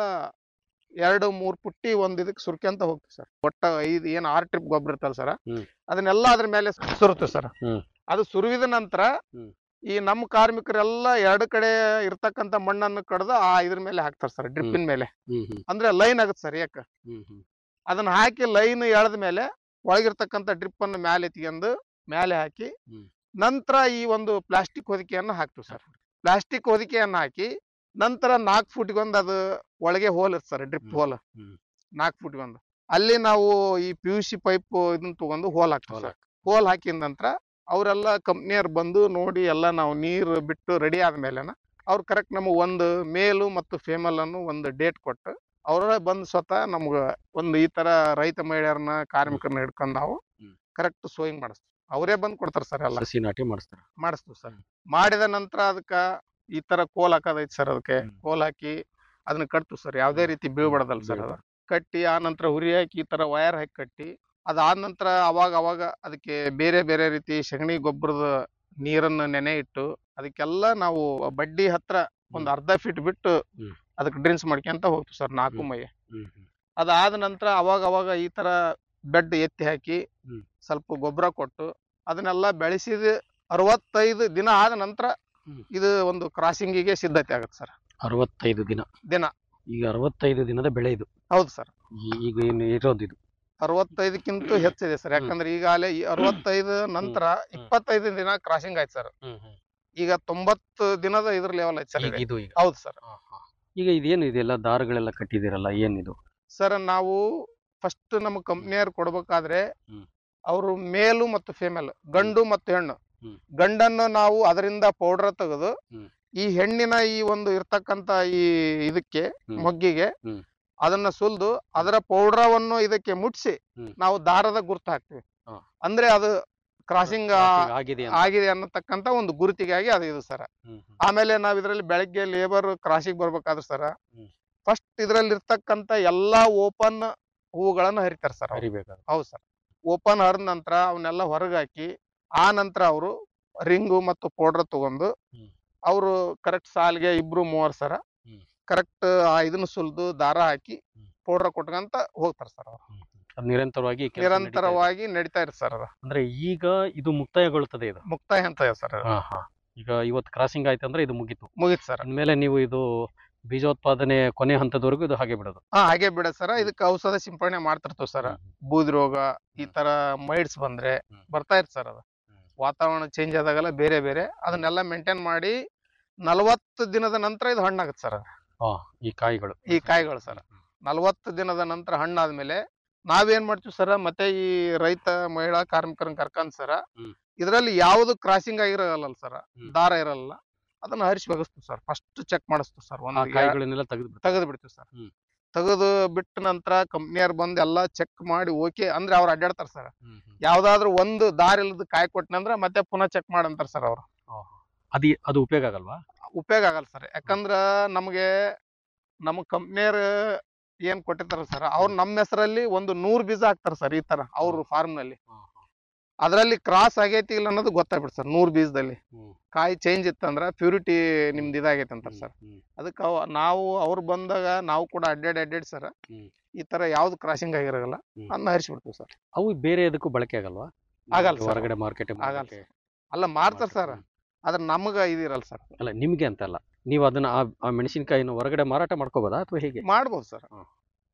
ಎರಡು ಮೂರು ಪುಟ್ಟಿ ಒಂದ್ ಇದಕ್ಕೆ ಸುರ್ಕ್ಯಂತ ಹೋಗ್ತೀವಿ ಸರ್ ಒಟ್ಟ ಐದು ಏನ್ ಆರು ಟ್ರಿಪ್ ಗೊಬ್ಬರ ಇರ್ತಲ್ಲ ಸರ್ ಹ್ಮ್. ಅದನ್ನೆಲ್ಲ ಅದ್ರ ಮೇಲೆ ಸುರುತ್ತೀವಿ ಸರ್ ಹ್ಮ್. ಅದು ಸುರುವಿದ ನಂತರ ಹ್ಮ್. ಈ ನಮ್ಮ ಕಾರ್ಮಿಕರೆಲ್ಲ ಎರಡು ಕಡೆ ಇರ್ತಕ್ಕಂಥ ಮಣ್ಣನ್ನು ಕಡ್ದು ಆ ಇದ್ರ ಮೇಲೆ ಹಾಕ್ತಾರೆ ಸರ್ ಡ್ರಿಪ್ಪಿನ ಮೇಲೆ ಹ್ಮ್ ಹ್ಮ್ ಅಂದ್ರೆ ಲೈನ್ ಆಗುತ್ತೆ ಸರ್ ಯಾಕ ಹ್ಮ್ ಹ್ಮ್ ಅದನ್ನ ಹಾಕಿ ಲೈನ್ ಎಳೆದ ಮೇಲೆ ಒಳಗಿರ್ತಕ್ಕಂಥ ಡ್ರಿಪ್ ಅನ್ನು ಮೇಲೆ ಎತ್ಕೊಂಡು ಮೇಲೆ ಹಾಕಿ ಹ್ಮ್. ನಂತರ ಈ ಒಂದು ಪ್ಲಾಸ್ಟಿಕ್ ಹೊದಿಕೆಯನ್ನು ಹಾಕ್ತೀವಿ ಸರ್ ಪ್ಲಾಸ್ಟಿಕ್ ಹೊದಿಕೆಯನ್ನು ಹಾಕಿ ನಂತರ ನಾಲ್ಕು ಫುಟ್ಗೊಂದು ಅದು ಒಳಗೆ ಹೋಲ್ ಇರ್ತದೆ sir drip hmm. Hole hmm. ನಾಲ್ಕು ಫುಟ್ಗೊಂದು ಅಲ್ಲಿ ನಾವು ಈ ಪಿ ಯು ಸಿ ಪೈಪ್ ಇದನ್ನ ತಗೊಂಡು ಹೋಲ್ ಹಾಕ್ತೀವಿ ಹೋಲ್ ಸರ್ ಹೋಲ್ ಹಾಕಿದ ನಂತರ ಅವರೆಲ್ಲ ಕಂಪ್ನಿಯವ್ರು ಬಂದು ನೋಡಿ ಎಲ್ಲ ನಾವು ನೀರು ಬಿಟ್ಟು ರೆಡಿ ಆದ್ಮೇಲೆನ ಅವ್ರು ಕರೆಕ್ಟ್ ನಮಗೆ ಒಂದು ಮೇಲು ಮತ್ತು ಫೇಮಲ್ ಅನ್ನು ಒಂದು ಡೇಟ್ ಕೊಟ್ಟು ಅವರೇ ಬಂದು ಸ್ವತಃ ನಮ್ಗೆ ಒಂದು ಈ ತರ ರೈತ ಮಹಿಳೆಯರನ್ನ ಕಾರ್ಮಿಕರನ್ನ ಹಿಡ್ಕೊಂಡು ನಾವು ಹ್ಮ್. ಕರೆಕ್ಟ್ ಸೋಯಿಂಗ್ ಮಾಡಿಸ್ತೀವಿ ಅವರೇ ಬಂದು ಕೊಡ್ತಾರೆ ಸರ್ ಎಲ್ಲ ಸಸಿ ನಾಟಿ ಮಾಡಿಸ್ತಾರ ಮಾಡಿಸ್ತೀವಿ ಸರ್ ಮಾಡಿದ ನಂತರ ಅದಕ್ಕ ಈ ತರ ಕೋಲ್ ಹಾಕೋದೈತಿ ಸರ್ ಅದಕ್ಕೆ ಹ್ಮ್. ಕೋಲ್ ಹಾಕಿ ಅದನ್ನ ಕಟ್ತೀವಿ ಸರ್ ಯಾವುದೇ ರೀತಿ ಬೀಳ್ಬಾರ್ದಲ್ಲ ಸರ್ ಅದು ಬೀಳ್ಬಾರ್ದು. ಕಟ್ಟಿ ಆ ನಂತರ ಹುರಿ ಹಾಕಿ ಈ ತರ ವಯರ್ ಹಾಕಿ ಕಟ್ಟಿ ಅದಾದ ನಂತರ ಅವಾಗ ಅವಾಗ ಅದಕ್ಕೆ ಬೇರೆ ಬೇರೆ ರೀತಿ ಸಗಣಿ ಗೊಬ್ಬರದ ನೀರನ್ನ ನೆನೆ ಇಟ್ಟು ಅದಕ್ಕೆಲ್ಲ ನಾವು ಬಡ್ಡಿ ಹತ್ರ ಒಂದ್ ಅರ್ಧ ಫೀಟ್ ಬಿಟ್ಟು ಹ್ಮ್. ಅದಕ್ಕೆ ಡ್ರಿನ್ಸ್ ಮಾಡ್ಕೊಂತ ಹೋಗ್ತೀವಿ ಸರ್ ನಾಲ್ಕು ಹ್ಮ್. ಮೈ ಹ್ಮ್ ಹ್ಮ್ ಅದಾದ ನಂತರ ಅವಾಗ ಅವಾಗ ಈ ತರ ಬೆಡ್ ಎತ್ತಿ ಹಾಕಿ ಹ್ಮ್. ಸ್ವಲ್ಪ ಗೊಬ್ಬರ ಕೊಟ್ಟು ಅದನ್ನೆಲ್ಲ ಬೆಳೆಸಿದ ಅರವತ್ತೈದು ದಿನ ಆದ ನಂತರ ಹ್ಮ್. ಇದು ಒಂದು ಕ್ರಾಸಿಂಗಿಗೆ ಸಿದ್ಧತೆ ಆಗುತ್ತೆ ಸರ್ ಅರವತ್ತೈದು ದಿನ ದಿನ ಈಗ ಅರವತ್ತೈದು ದಿನದ ಬೆಳೆ ಇದು ಹೌದು ಸರ್ ಈ- ಈಗ ಏನು ಇರೋದು ಇದು ಅರವತ್ತೈದಕ್ಕಿಂತ ಹೆಚ್ಚಿದೆ ಸರ್ ಯಾಕಂದ್ರೆ ಈಗಾಗಲೇ ಈ ಅರವತ್ತೈದು ನಂತರ ಇಪ್ಪತ್ತೈದು ದಿನ ಕ್ರಾಸಿಂಗ್ ಆಯ್ತು ಸರ್ ಈಗ ತೊಂಬತ್ತು ದಿನದ ಇದ್ರ ಲೆವೆಲ್ ಐತೆ ಸರ್ ಈಗ ಇದು ಈಗ ಹೌದು ಸರ್ ಹಾ, ಹಾ. ಈಗ ಇದೇನು ಇದೆಲ್ಲ ದಾರಗಳೆಲ್ಲ ಕಟ್ಟಿದಿರಲ್ಲ ಏನಿದು ಸರ್ ನಾವು ಫಸ್ಟ್ ನಮ್ಮ ಕಂಪ್ನಿಯವ್ರು ಕೊಡ್ಬೇಕಾದ್ರೆ ಹ್ಮ್. ಅವರು ಮೇಲು ಮತ್ತು ಫಿಮೇಲ್ ಗಂಡು ಮತ್ತು ಹೆಣ್ಣು ಹ್ಮ್. ಗಂಡನ್ನು ನಾವು ಅದರಿಂದ ಪೌಡರ್ ತೆಗೆದು ಹ್ಮ್. ಈ ಹೆಣ್ಣಿನ ಈ ಒಂದು ಇರ್ತಕ್ಕಂತ ಈ ಇದಕ್ಕೆ ಹ್ಮ್. ಮೊಗ್ಗಿಗೆ ಹ್ಮ್. ಅದನ್ನ ಸುಲ್ದು ಅದರ ಪೌಡ್ರವನ್ನು ಇದಕ್ಕೆ ಮುಟ್ಸಿ ಹ್ಮ್. ನಾವು ದಾರದ ಗುರುತು ಹಾಕ್ತಿವಿ ಹಾ. ಅಂದ್ರೆ ಅದು ಕ್ರಾಸಿಂಗ್ Crossing ಆಗಿದೆ ಅಂತ. ಆಗಿದೆ ಅನ್ನತಕ್ಕಂತ ಒಂದು ಗುರುತಿಗಾಗಿ ಅದು ಇದು ಸರ್ ಹ್ಮ್, ಹ್ಮ್. ಆಮೇಲೆ ನಾವ್ ಇದ್ರಲ್ಲಿ ಬೆಳಗ್ಗೆ ಲೇಬರ್ ಕ್ರಾಸಿಗೆ ಬರ್ಬೇಕಾದ್ರೆ ಸರ್ ಹ್ಮ್. ಫಸ್ಟ್ ಇದ್ರಲ್ಲಿ ಇರ್ತಕ್ಕಂತ ಎಲ್ಲಾ ಓಪನ್ ಹೂಗಳನ್ನ ಹರಿತಾರೆ ಸರ್ ಹರಿಬೇಕಾದ್ರೆ ಹೌದು ಸರ್ ಓಪನ್ ಹರಿದ ನಂತರ ಅವನ್ನೆಲ್ಲ ಹೊರಗೆ ಹಾಕಿ ಆ ನಂತರ ಅವರು ರಿಂಗು ಮತ್ತು ಪೌಡರ್ ತಗೊಂಡು ಹ್ಮ್. ಅವರು ಕರೆಕ್ಟ್ ಸಾಲ್ಗೆ ಇಬ್ರು ಮೂವರು ಸರ ಹ್ಮ್. ಕರೆಕ್ಟ್ ಆ ಇದನ್ನ ಸುಲ್ದು ದಾರ ಹಾಕಿ ಹ್ಮ್. ಪೌಡರ್ ಕೊಟ್ಕಂತ ಹೋಗ್ತಾರೆ ಸರ್ ಅವ್ರು ಅದು ನಿರಂತರವಾಗಿ ಕೆಲ್ಸ ನಡೀತಾ ಇದೆ. ನಿರಂತರವಾಗಿ ನಡೀತಾ ಇರುತ್ತೆ ಸರ್ ಅದು ಅಂದ್ರೆ ಈಗ ಇದು ಮುಕ್ತಾಯಗೊಳ್ಳುತ್ತದೆ ಇದು ಮುಕ್ತಾಯ ಅಂತ ಸರ್ ಹಾ ಹಾ ಈಗ ಇವತ್ತು ಕ್ರಾಸಿಂಗ್ ಆಯ್ತು ಅಂದ್ರೆ ಇದು ಮುಗೀತು ಮುಗೀತು ಸರ್ ಅಂದ್ಮೇಲೆ ನೀವು ಇದು ಬೀಜೋತ್ಪಾದನೆ ಕೊನೆ ಹಂತದವರೆಗೂ ಇದು ಹಾಗೆ ಬಿಡೋದು ಹಾ ಹಾಗೆ ಬಿಡ ಸರ್ ಇದಕ್ಕೆ ಔಷಧ ಸಿಂಪಡಣೆ ಮಾಡ್ತಿರ್ತೀವಿ ಸರ್ ಬೂದಿ ರೋಗ ಈ ತರ ಮೈಡ್ಸ್ ಬಂದ್ರೆ ಹ್ಮ್. ಬರ್ತಾ ಇರ್ತ ಸರ್ ಅದು ವಾತಾವರಣ ಚೇಂಜ್ ಆದಾಗೆಲ್ಲ ಬೇರೆ ಬೇರೆ ಅದನ್ನೆಲ್ಲ ಮೇಂಟೈನ್ ಮಾಡಿ ನಲವತ್ತು ದಿನದ ನಂತರ ಇದು ಹಣ್ಣಾಗುತ್ತೆ ಸರ್ ಹಾ ಈ ಕಾಯಿಗಳು ಈ ಕಾಯಿಗಳು ಸರ್ ನಲವತ್ತು ದಿನದ ನಂತರ ಹಣ್ಣಾದ್ಮೇಲೆ ನಾವೇನ್ ಮಾಡ್ತೀವಿ ಸರ್ ಮತ್ತೆ ಈ ರೈತ ಮಹಿಳಾ ಕಾರ್ಮಿಕರನ್ನ ಕರ್ಕೊಂಡ್ ಸರ್ ಹ್ಮ್. ಇದರಲ್ಲಿ ಯಾವ್ದು ಕ್ರಾಸಿಂಗ್ ಆಗಿರಲ್ಲ ಸರ್ ಹ್ಮ್. ದಾರ ಇರಲ್ಲ ಅದನ್ನ ಹರಿಸಿ ಬಗಸ್ತೀವಿ ಸರ್ ಫಸ್ಟ್ ಚೆಕ್ ಮಾಡಿಸ್ತೀವಿ ಸರ್ ಆ ಒಂದು ಕಾಯಿಗಳನ್ನೆಲ್ಲ ತೆಗೆದು ತೆಗೆದು ಬಿಡ್ತೀವಿ ಸರ್ ಹ್ಮ್. ತೆಗೆದು ಬಿಟ್ಟ ನಂತರ ಕಂಪ್ನಿಯವ್ರು ಬಂದು ಎಲ್ಲ ಚೆಕ್ ಮಾಡಿ ಓಕೆ ಅಂದ್ರೆ ಅವ್ರು ಅಡ್ಡಾಡ್ತಾರೆ ಸರ್ ಯಾವ್ದಾದ್ರು ಒಂದು ದಾರಿ ಇಲ್ಲದ ಕಾಯಿ ಕೊಟ್ಟನಂದ್ರ ಮತ್ತೆ ಪುನಃ ಚೆಕ್ ಮಾಡಂತಾರ ಸರ್ ಅವ್ರು ಅದು ಅದು ಉಪಯೋಗ ಆಗಲ್ವಾ ಉಪಯೋಗ ಆಗಲ್ಲ ಸರ್ ಯಾಕಂದ್ರ ನಮಗೆ ನಮ್ಮ ಕಂಪ್ನಿಯರ್ ಏನ್ ಕೊಟ್ಟಿರ್ತಾರ ಸರ್ ಅವ್ರು ನಮ್ಮ ಹೆಸರಲ್ಲಿ ಒಂದು ನೂರ್ ಬೀಜ ಹಾಕ್ತಾರ ಸರ್ ಈ ತರ ಅವ್ರ ಫಾರ್ಮ್ ನಲ್ಲಿ ಅದರಲ್ಲಿ ಕ್ರಾಸ್ ಆಗೈತಿ ಇಲ್ಲ ಅನ್ನೋದು ಗೊತ್ತಾಗ್ಬಿಡ್ತು ಸರ್ ನೂರ್ ಬೀಜದಲ್ಲಿ ಕಾಯಿ ಚೇಂಜ್ ಇತ್ತಂದ್ರ ಪ್ಯೂರಿಟಿ ನಿಮ್ದು ಇದಾಗೈತೆ ಅಂತಾರ ಸರ್ ಅದಕ್ಕೆ ಅವ- ನಾವು ಅವ್ರು ಬಂದಾಗ ನಾವು ಕೂಡ ಅಡ್ಡಾಡಿ ಅಡ್ಡಾಡಿ ಸರ್ ಹ್ಮ್. ಈ ತರ ಯಾವ್ದು ಕ್ರಾಸಿಂಗ್ ಆಗಿರಲ್ಲ ಹ್ಮ್. ಅದನ್ನ ಹರಿಸ್ಬಿಡ್ತೀವಿ ಸರ್ ಅವು ಬೇರೆ ಎದಕ್ಕೂ ಬಳಕೆ ಆಗಲ್ವಾ ಆಗಲ್ಲ sir. ಹೊರಗಡೆ ಮಾರ್ಕೆಟ್ ಆಗಲ್ಲ sir. ಅಲ್ಲ ಮಾರ್ತಾರ ಸರ್ ಆದ್ರೆ ನಮಗ ಇದಿರಲ್ಲ ಸರ್ ಅಲ್ಲ ನಿಮ್ಗೆ ಅಂತಲ್ಲ ನೀವು ಅದನ್ನ ಆ- ಆ ಮೆಣಸಿನಕಾಯಿನ ಹೊರಗಡೆ ಮಾರಾಟ ಮಾಡ್ಕೋಬೋದಾ ಅಥವಾ ಹೇಗೆ ಮಾಡ್ಬೋದು ಸರ್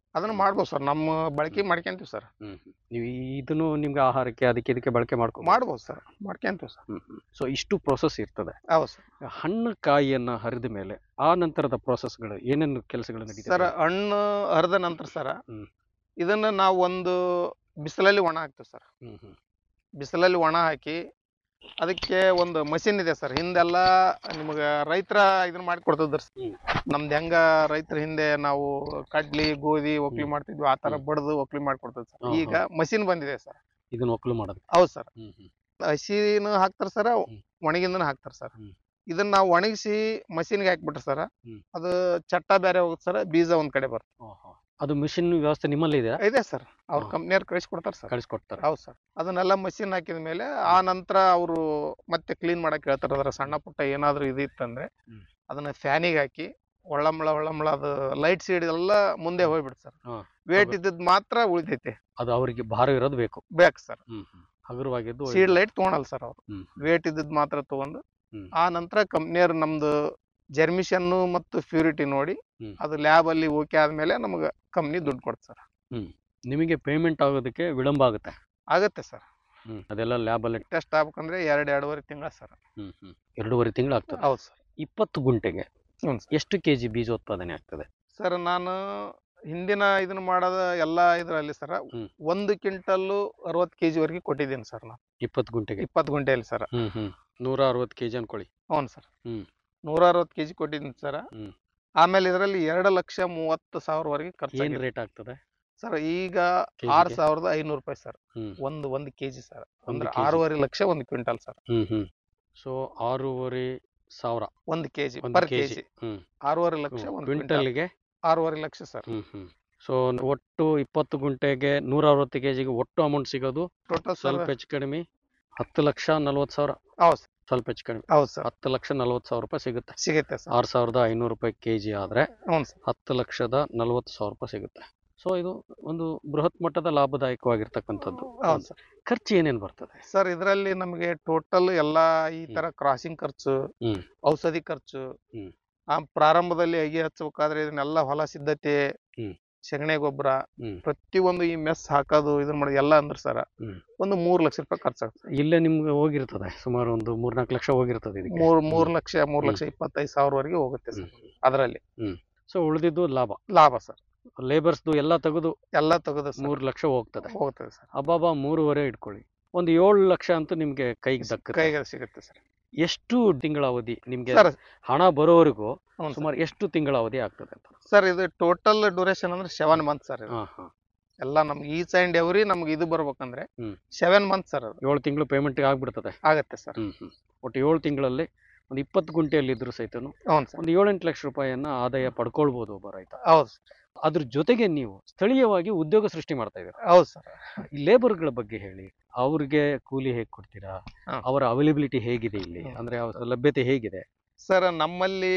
ಅದನ್ನ ಮಾಡ್ಬೋದು ಸರ್ ನಮ್ಮ ಬಳಕೆ ಮಾಡ್ಕೊಂತೀವಿ ಸರ್ ಹ್ಮ್ ಹ್ಮ್. ನೀವು ಇದನ್ನು ನಿಮ್ಗೆ ಆಹಾರಕ್ಕೆ ಅದಕ್ಕೆ ಇದಕ್ಕೆ ಬಳಕೆ ಮಾಡ್ಕೊ ಮಾಡ್ಬೋದು ಸರ್ ಮಾಡ್ಕೊಂತೀವಿ ಸರ್ ಸೊ ಇಷ್ಟು ಪ್ರೊಸೆಸ್ ಇರ್ತದೆ ಹೌದು ಸರ್ ಹಣ್ಣು ಕಾಯಿಯನ್ನ ಹರಿದ ಮೇಲೆ ಆ ನಂತರದ processಗಳು ಏನೇನು ಕೆಲಸಗಳು ಸರ್ ನಡೀತದೆ ಹಣ್ಣು ಹರಿದ ನಂತರ ಸರ್ ಹ್ಮ್. ಇದನ್ನ ನಾವು ಒಂದು ಬಿಸಿಲಲ್ಲಿ ಒಣ ಹಾಕ್ತೀವಿ ಸರ್ ಹ್ಮ್ ಹ್ಮ್ ಬಿಸಿಲಲ್ಲಿ ಒಣ ಹಾಕಿ ಅದಕ್ಕೆ ಒಂದು ಮಷಿನ್ ಇದೆ ಸರ್ ಹಿಂದೆಲ್ಲ ನಿಮಗೆ ರೈತರ ಇದನ್ನ ಮಾಡಿ ಕೊಡ್ತಿದ್ರು ಹ್ಮ್. ನಮ್ದು ಹೆಂಗ ರೈತರ ಹಿಂದೆ ನಾವು ಕಡ್ಲಿ ಗೋಧಿ ಒಕ್ಲಿ ಹ್ಮ್. ಮಾಡ್ತಿದ್ವಿ ಆ ತರ ಹ್ಮ್. ಬಡ್ದು ಒಕ್ಲಿ ಮಾಡ್ಕೊಡ್ತದೆ ಹಾ, ಸರ್ ಈಗ ಮಷಿನ್ ಬಂದಿದೆ ಸರ್ ಇದನ್ನ ಒಕ್ಕಲು ಮಾಡೋದು ಹೌದು ಸರ್ ಹ್ಮ್ ಹ್ಮ್ ಹಸಿನೂ ಹಾಕ್ತಾರ ಸರ್ ಹ್ಮ್. ಒಣಗಿಂದನೂ ಹಾಕ್ತಾರ ಸರ್ ಹ್ಮ್. ಇದನ್ನ ನಾವು ಒಣಗಿಸಿ ಮಷಿನ್ಗೆ ಹಾಕ್ಬಿಟ್ರೆ ಸರ್ ಹ್ಮ್. ಅದು ಚಟ್ಟ ಬೇರೆ ಹೋಗುತ್ತೆ ಸರ್ ಬೀಜ ಒಂದ್ ಕಡೆ ಬರುತ್ತೆ ಓಹೋ. ಅದು ಮಿಷಿನ್ ವ್ಯವಸ್ಥೆ ನಿಮ್ಮಲ್ಲಿ ಇದೆ ಇದೆ ಸರ್ ಅವ್ರ ಹಾ. ಕಂಪ್ನಿಯವ್ರು ಕಳಿಸ್ಕೊಡ್ತಾರೆ ಸರ್ ಕಳಿಸ್ಕೊಡ್ತಾರೆ ಹೌದು ಸರ್ ಅದನ್ನೆಲ್ಲ ಮಷಿನ್ ಹಾಕಿದ ಮೇಲೆ ಆ ನಂತರ ಅವರು ಮತ್ತೆ ಕ್ಲೀನ್ ಮಾಡಕ್ ಹೇಳ್ತಾರೆ ಅದರ ಸಣ್ಣ ಪುಟ್ಟ ಏನಾದ್ರು ಇದು ಇತ್ತಂದ್ರೆ ಹ್ಮ್. ಅದನ್ನ ಫ್ಯಾನಿಗೆ ಹಾಕಿ ಒಳ್ಳಂಬಳ ಒಳ್ಳಂಬಳ ಅದು ಲೈಟ್ ಸೀಡ್ ಎಲ್ಲ ಮುಂದೆ ಹೋಗ್ಬಿಡುತ್ತೆ ಸರ್ ಹಾ. ವೇಟ್ ಹೌದು. ಇದ್ದದ್ ಮಾತ್ರ ಉಳಿತೈತಿ ಅದು ಅವರಿಗೆ ಭಾರ ಇರೋದು ಬೇಕು ಬೇಕು ಸರ್ ಹ್ಮ್ ಹ್ಮ್ ಹಗುರವಾಗಿದ್ದು ಸೀಡ್ ಲೈಟ್ ತೊಗೊಳಲ್ಲ ಸರ್ ಅವ್ರು ಹ್ಮ್ ವೇಟ್ ಇದ್ದದ್ ಮಾತ್ರ ತಗೊಂಡು ಹ್ಮ್. ಆ ನಂತರ ಕಂಪ್ನಿಯವ್ರು ನಮ್ದು ಜರ್ಮಿಷನ್ ಮತ್ತು ಪ್ಯೂರಿಟಿ ನೋಡಿ ಹ್ಮ್. ಅದು ಲ್ಯಾಬ್ ಅಲ್ಲಿ ಓಕೆ ಆದ್ಮೇಲೆ ನಮ್ಗೆ ಕಂಪ್ನಿ ದುಡ್ಡು ಕೊಡ್ತಾರೆ ಸರ್ ನಿಮಗೆ ಪೇಮೆಂಟ್ ಆಗೋದಕ್ಕೆ ವಿಳಂಬ ಆಗುತ್ತೆ ಆಗತ್ತೆ ಸರ್ ಹ್ಮ್ ಅದೆಲ್ಲ ಲ್ಯಾಬಲ್ಲಿ ಟೆಸ್ಟ್ ಆಗ್ಬೇಕಂದ್ರೆ ಎರಡ್ ಎರಡೂವರೆ ತಿಂಗಳ ಸರ್ ಹ್ಮ್ ಹ್ಮ್ ಎರಡೂವರೆ ತಿಂಗಳು ಆಗ್ತದೆ ಹೌದು ಸರ್ ಇಪ್ಪತ್ತು ಗುಂಟೆಗೆ ಹ್ಞೂ ಸರ್ ಎಷ್ಟು ಕೆಜಿ ಬೀಜೋತ್ಪಾದನೆ ಆಗ್ತದೆ ಸರ್ ನಾನು ಹಿಂದಿನ ಇದನ್ನ ಮಾಡೋದ ಎಲ್ಲಾ ಇದರಲ್ಲಿ ಸರ್ ಹ್ಮ್. ಒಂದು ಕ್ವಿಂಟಲ್ಲು ಅರವತ್ತು ಕೆಜಿ ವರೆಗೆ ಕೊಟ್ಟಿದ್ದೀನಿ ಸರ್ ನಾನು ಇಪ್ಪತ್ತು ಗುಂಟೆಗೆ ಇಪ್ಪತ್ತು ಗುಂಟೆಯಲ್ಲಿ ಸರ್ ಹ್ಮ್ ಹ್ಮ್ ನೂರ ಅರವತ್ತು ಕೆಜಿ ಅನ್ಕೊಳ್ಳಿ ಹ್ಞೂ ಸರ್ ಹ್ಮ್. ನೂರ ಅರವತ್ತು ಕೆಜಿ ಕೊಟ್ಟಿದ್ದೀನಿ ಸರ್ ಹ್ಮ್. ಆಮೇಲೆ ಇದರಲ್ಲಿ ಎರಡು ಲಕ್ಷ ಮೂವತ್ತು ಸಾವಿರವರೆಗೆ ಏನ್ ಖರ್ಚು ರೇಟ್ ಆಗ್ತದೆ ಸರ್ ಈಗ ಕೆಜಿಗೆ? ಆರು ಸಾವಿರದ ಐನೂರು ರೂಪಾಯಿ ಸರ್ ಹ್ಮ್ ಒಂದು ಒಂದು ಕೆಜಿ ಸರ್ ಒಂದು ಅಂದ್ರೆ ಕೆಜಿ. ಆರೂವರೆ ಲಕ್ಷ ಒಂದು quintal sir hmm hmm so ಆರೂವರೆ ಸಾವಿರ ಒಂದು ಕೆಜಿ ಒಂದು ಪರ್ ಕೆಜಿ ಕೆಜಿ ಹ್ಮ್ ಆರೂವರೆ ಲಕ್ಷ ಒಂದು ಕ್ವಿಂಟಲ್ ಕ್ವಿಂಟಲ್ಗೆ ಆರೂವರೆ lakh sir hmm hmm so ಒಟ್ಟು ಇಪ್ಪತ್ತು ಗುಂಟೆಗೆ ನೂರ ಅರವತ್ತು ಕೆಜಿಗೆ ಒಟ್ಟು ಅಮೌಂಟ್ ಸಿಗೋದು ಟೋಟಲ್ ಸ್ವಲ್ಪ ಸರ್ ಹೆಚ್ಚು ಕಡಿಮೆ ಹತ್ತು ಲಕ್ಷ ನಲ್ವತ್ತು ಸಾವಿರ ಹೌದು ಸರ್ ಸ್ವಲ್ಪ ಹೆಚ್ಚು ಕಡಿಮೆ ಹೌದು ಸರ್ ಹತ್ತು ಲಕ್ಷ ನಲ್ವತ್ತು ಸಾವಿರ ರೂಪಾಯಿ ಸಿಗುತ್ತೆ ಸಿಗುತ್ತೆ ಸರ್ ಆರು ಸಾವಿರದ ಐನೂರು ರೂಪಾಯಿ ಕೆ ಜಿ ಆದರೆ ಹ್ಞೂ ಸರ್ ಹತ್ತು ಲಕ್ಷದ ನಲವತ್ತು ಸಾವಿರ ರೂಪಾಯಿ ಸಿಗುತ್ತೆ ಸೊ ಇದು ಒಂದು ಬೃಹತ್ ಮಟ್ಟದ ಲಾಭದಾಯಕವಾಗಿರ್ತಕ್ಕಂಥದ್ದು ಹೌದು ಸರ್ ಖರ್ಚು ಏನೇನು ಬರ್ತದೆ ಸರ್ ಇದರಲ್ಲಿ ನಮಗೆ ಟೋಟಲ್ ಎಲ್ಲಾ ಈ ತರ ಕ್ರಾಸಿಂಗ್ ಖರ್ಚು ಹ್ಮ್. ಔಷಧಿ ಖರ್ಚು ಹ್ಮ್. ಆ ಪ್ರಾರಂಭದಲ್ಲಿ ಅಗಿ ಹಚ್ಚಬೇಕಾದ್ರೆ ಇದನ್ನೆಲ್ಲ ಹೊಲ ಸಿದ್ಧತೆ ಹ್ಮ್. ಸೆಗಣಿ ಗೊಬ್ಬರ ಹ್ಮ್. ಪ್ರತಿಯೊಂದು ಈ ಮೆಸ್ ಹಾಕೋದು ಇದನ್ನ ಮಾಡೋದು ಎಲ್ಲ ಅಂದ್ರೆ ಸರ್ ಹ್ಮ್. ಒಂದು ಮೂರ್ ಲಕ್ಷ ರೂಪಾಯಿ ಖರ್ಚಾಗ್ತದೆ ಇಲ್ಲೇ ನಿಮ್ಗೆ ಹೋಗಿರ್ತದೆ ಸುಮಾರು ಒಂದು ಮೂರ್ನಾಲ್ಕು ಲಕ್ಷ ಹೋಗಿರ್ತದೆ ಇದಕ್ಕೆ ಮೂರ್ ಮೂರ್ ಲಕ್ಷ ಮೂರ್ ಲಕ್ಷ ಇಪ್ಪತ್ತೈದು ಸಾವಿರವರೆಗೆ ಹೋಗುತ್ತೆ ಸರ್ ಅದರಲ್ಲಿ ಸೊ ಉಳಿದಿದ್ದು ಲಾಭ ಲಾಭ ಸರ್ ಲೇಬರ್ಸ್ದು ಎಲ್ಲ ತೆಗೆದು ಎಲ್ಲ ತೆಗೆದು ಸರ್ ಮೂರು ಲಕ್ಷ ಹೋಗ್ತದೆ ಹೋಗ್ತದೆ ಸರ್ ಅಬ್ಬಾಬಾ ಮೂರುವರೆ ಇಟ್ಕೊಳ್ಳಿ ಒಂದು ಏಳು ಲಕ್ಷ ಅಂತೂ ನಿಮ್ಗೆ ಕೈಗೆ ದಕ್ಕತ್ತೆ ಕೈಗೆ ಸಿಗುತ್ತೆ ಸರ್ ಎಷ್ಟು ತಿಂಗಳ ಅವಧಿ ನಿಮ್ಗೆ ಸರ್ ಹಣ ಬರೋವರೆಗೂ ಹ್ಞೂ ಸರ್. ಸುಮಾರು ಎಷ್ಟು ತಿಂಗಳ ಅವಧಿ ಆಗ್ತದೆ ಅಂತ ಸರ್ ಇದು ಟೋಟಲ್ ಡ್ಯೂರೇಷನ್ ಅಂದ್ರೆ ಸೆವೆನ್ ಮಂತ್ ಸರ್ ಇದು ಹಾ ಹಾ ಎಲ್ಲ ನಮ್ಗೆ ಈಚ್ ಅಂಡ್ ಎವ್ರಿ ನಮ್ಗೆ ಇದು ಬರ್ಬೇಕಂದ್ರೆ ಹ್ಮ್. ಸೆವೆನ್ ಮಂತ್ ಸರ್ ಅದು ಏಳು ತಿಂಗಳು ಪೇಮೆಂಟ್ ಆಗ್ಬಿಡ್ತದೆ ಆಗತ್ತೆ ಸರ್ ಹ್ಮ್ ಹ್ಮ್ ಒಟ್ಟು ಏಳು ತಿಂಗಳಲ್ಲಿ ಒಂದು ಇಪ್ಪತ್ತು ಗುಂಟೆಯಲ್ಲಿ ಇದ್ರು ಸಹಿತನು ಹ್ಞೂ ಸರ್ ಒಂದು ಏಳೆಂಟು ಲಕ್ಷ ರೂಪಾಯಿಯನ್ನ ಆದಾಯ ಪಡ್ಕೊಳ್ಬೋದು ಒಬ್ಬ ರೈತ ಹೌದು ಅದ್ರ ಜೊತೆಗೆ ನೀವು ಸ್ಥಳೀಯವಾಗಿ ಉದ್ಯೋಗ ಸೃಷ್ಟಿ ಮಾಡ್ತಾ ಇದ್ದೀರಾ ಹೌದು ಸರ್ ಈ ಲೇಬರ್ಗಳ ಬಗ್ಗೆ ಹೇಳಿ ಅವ್ರಿಗೆ ಕೂಲಿ ಹೇಗೆ ಕೊಡ್ತೀರಾ ಹಾ. ಅವರ ಅವೈಲಬಿಲಿಟಿ ಹೇಗಿದೆ ಇಲ್ಲಿ ಹ್ಮ್. ಅಂದ್ರೆ ಅವ್ರ ಲಭ್ಯತೆ ಹೇಗಿದೆ ಸರ್ ನಮ್ಮಲ್ಲಿ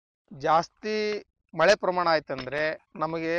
ಜಾಸ್ತಿ ಮಳೆ ಪ್ರಮಾಣ ಆಯ್ತಂದ್ರೆ ನಮಗೆ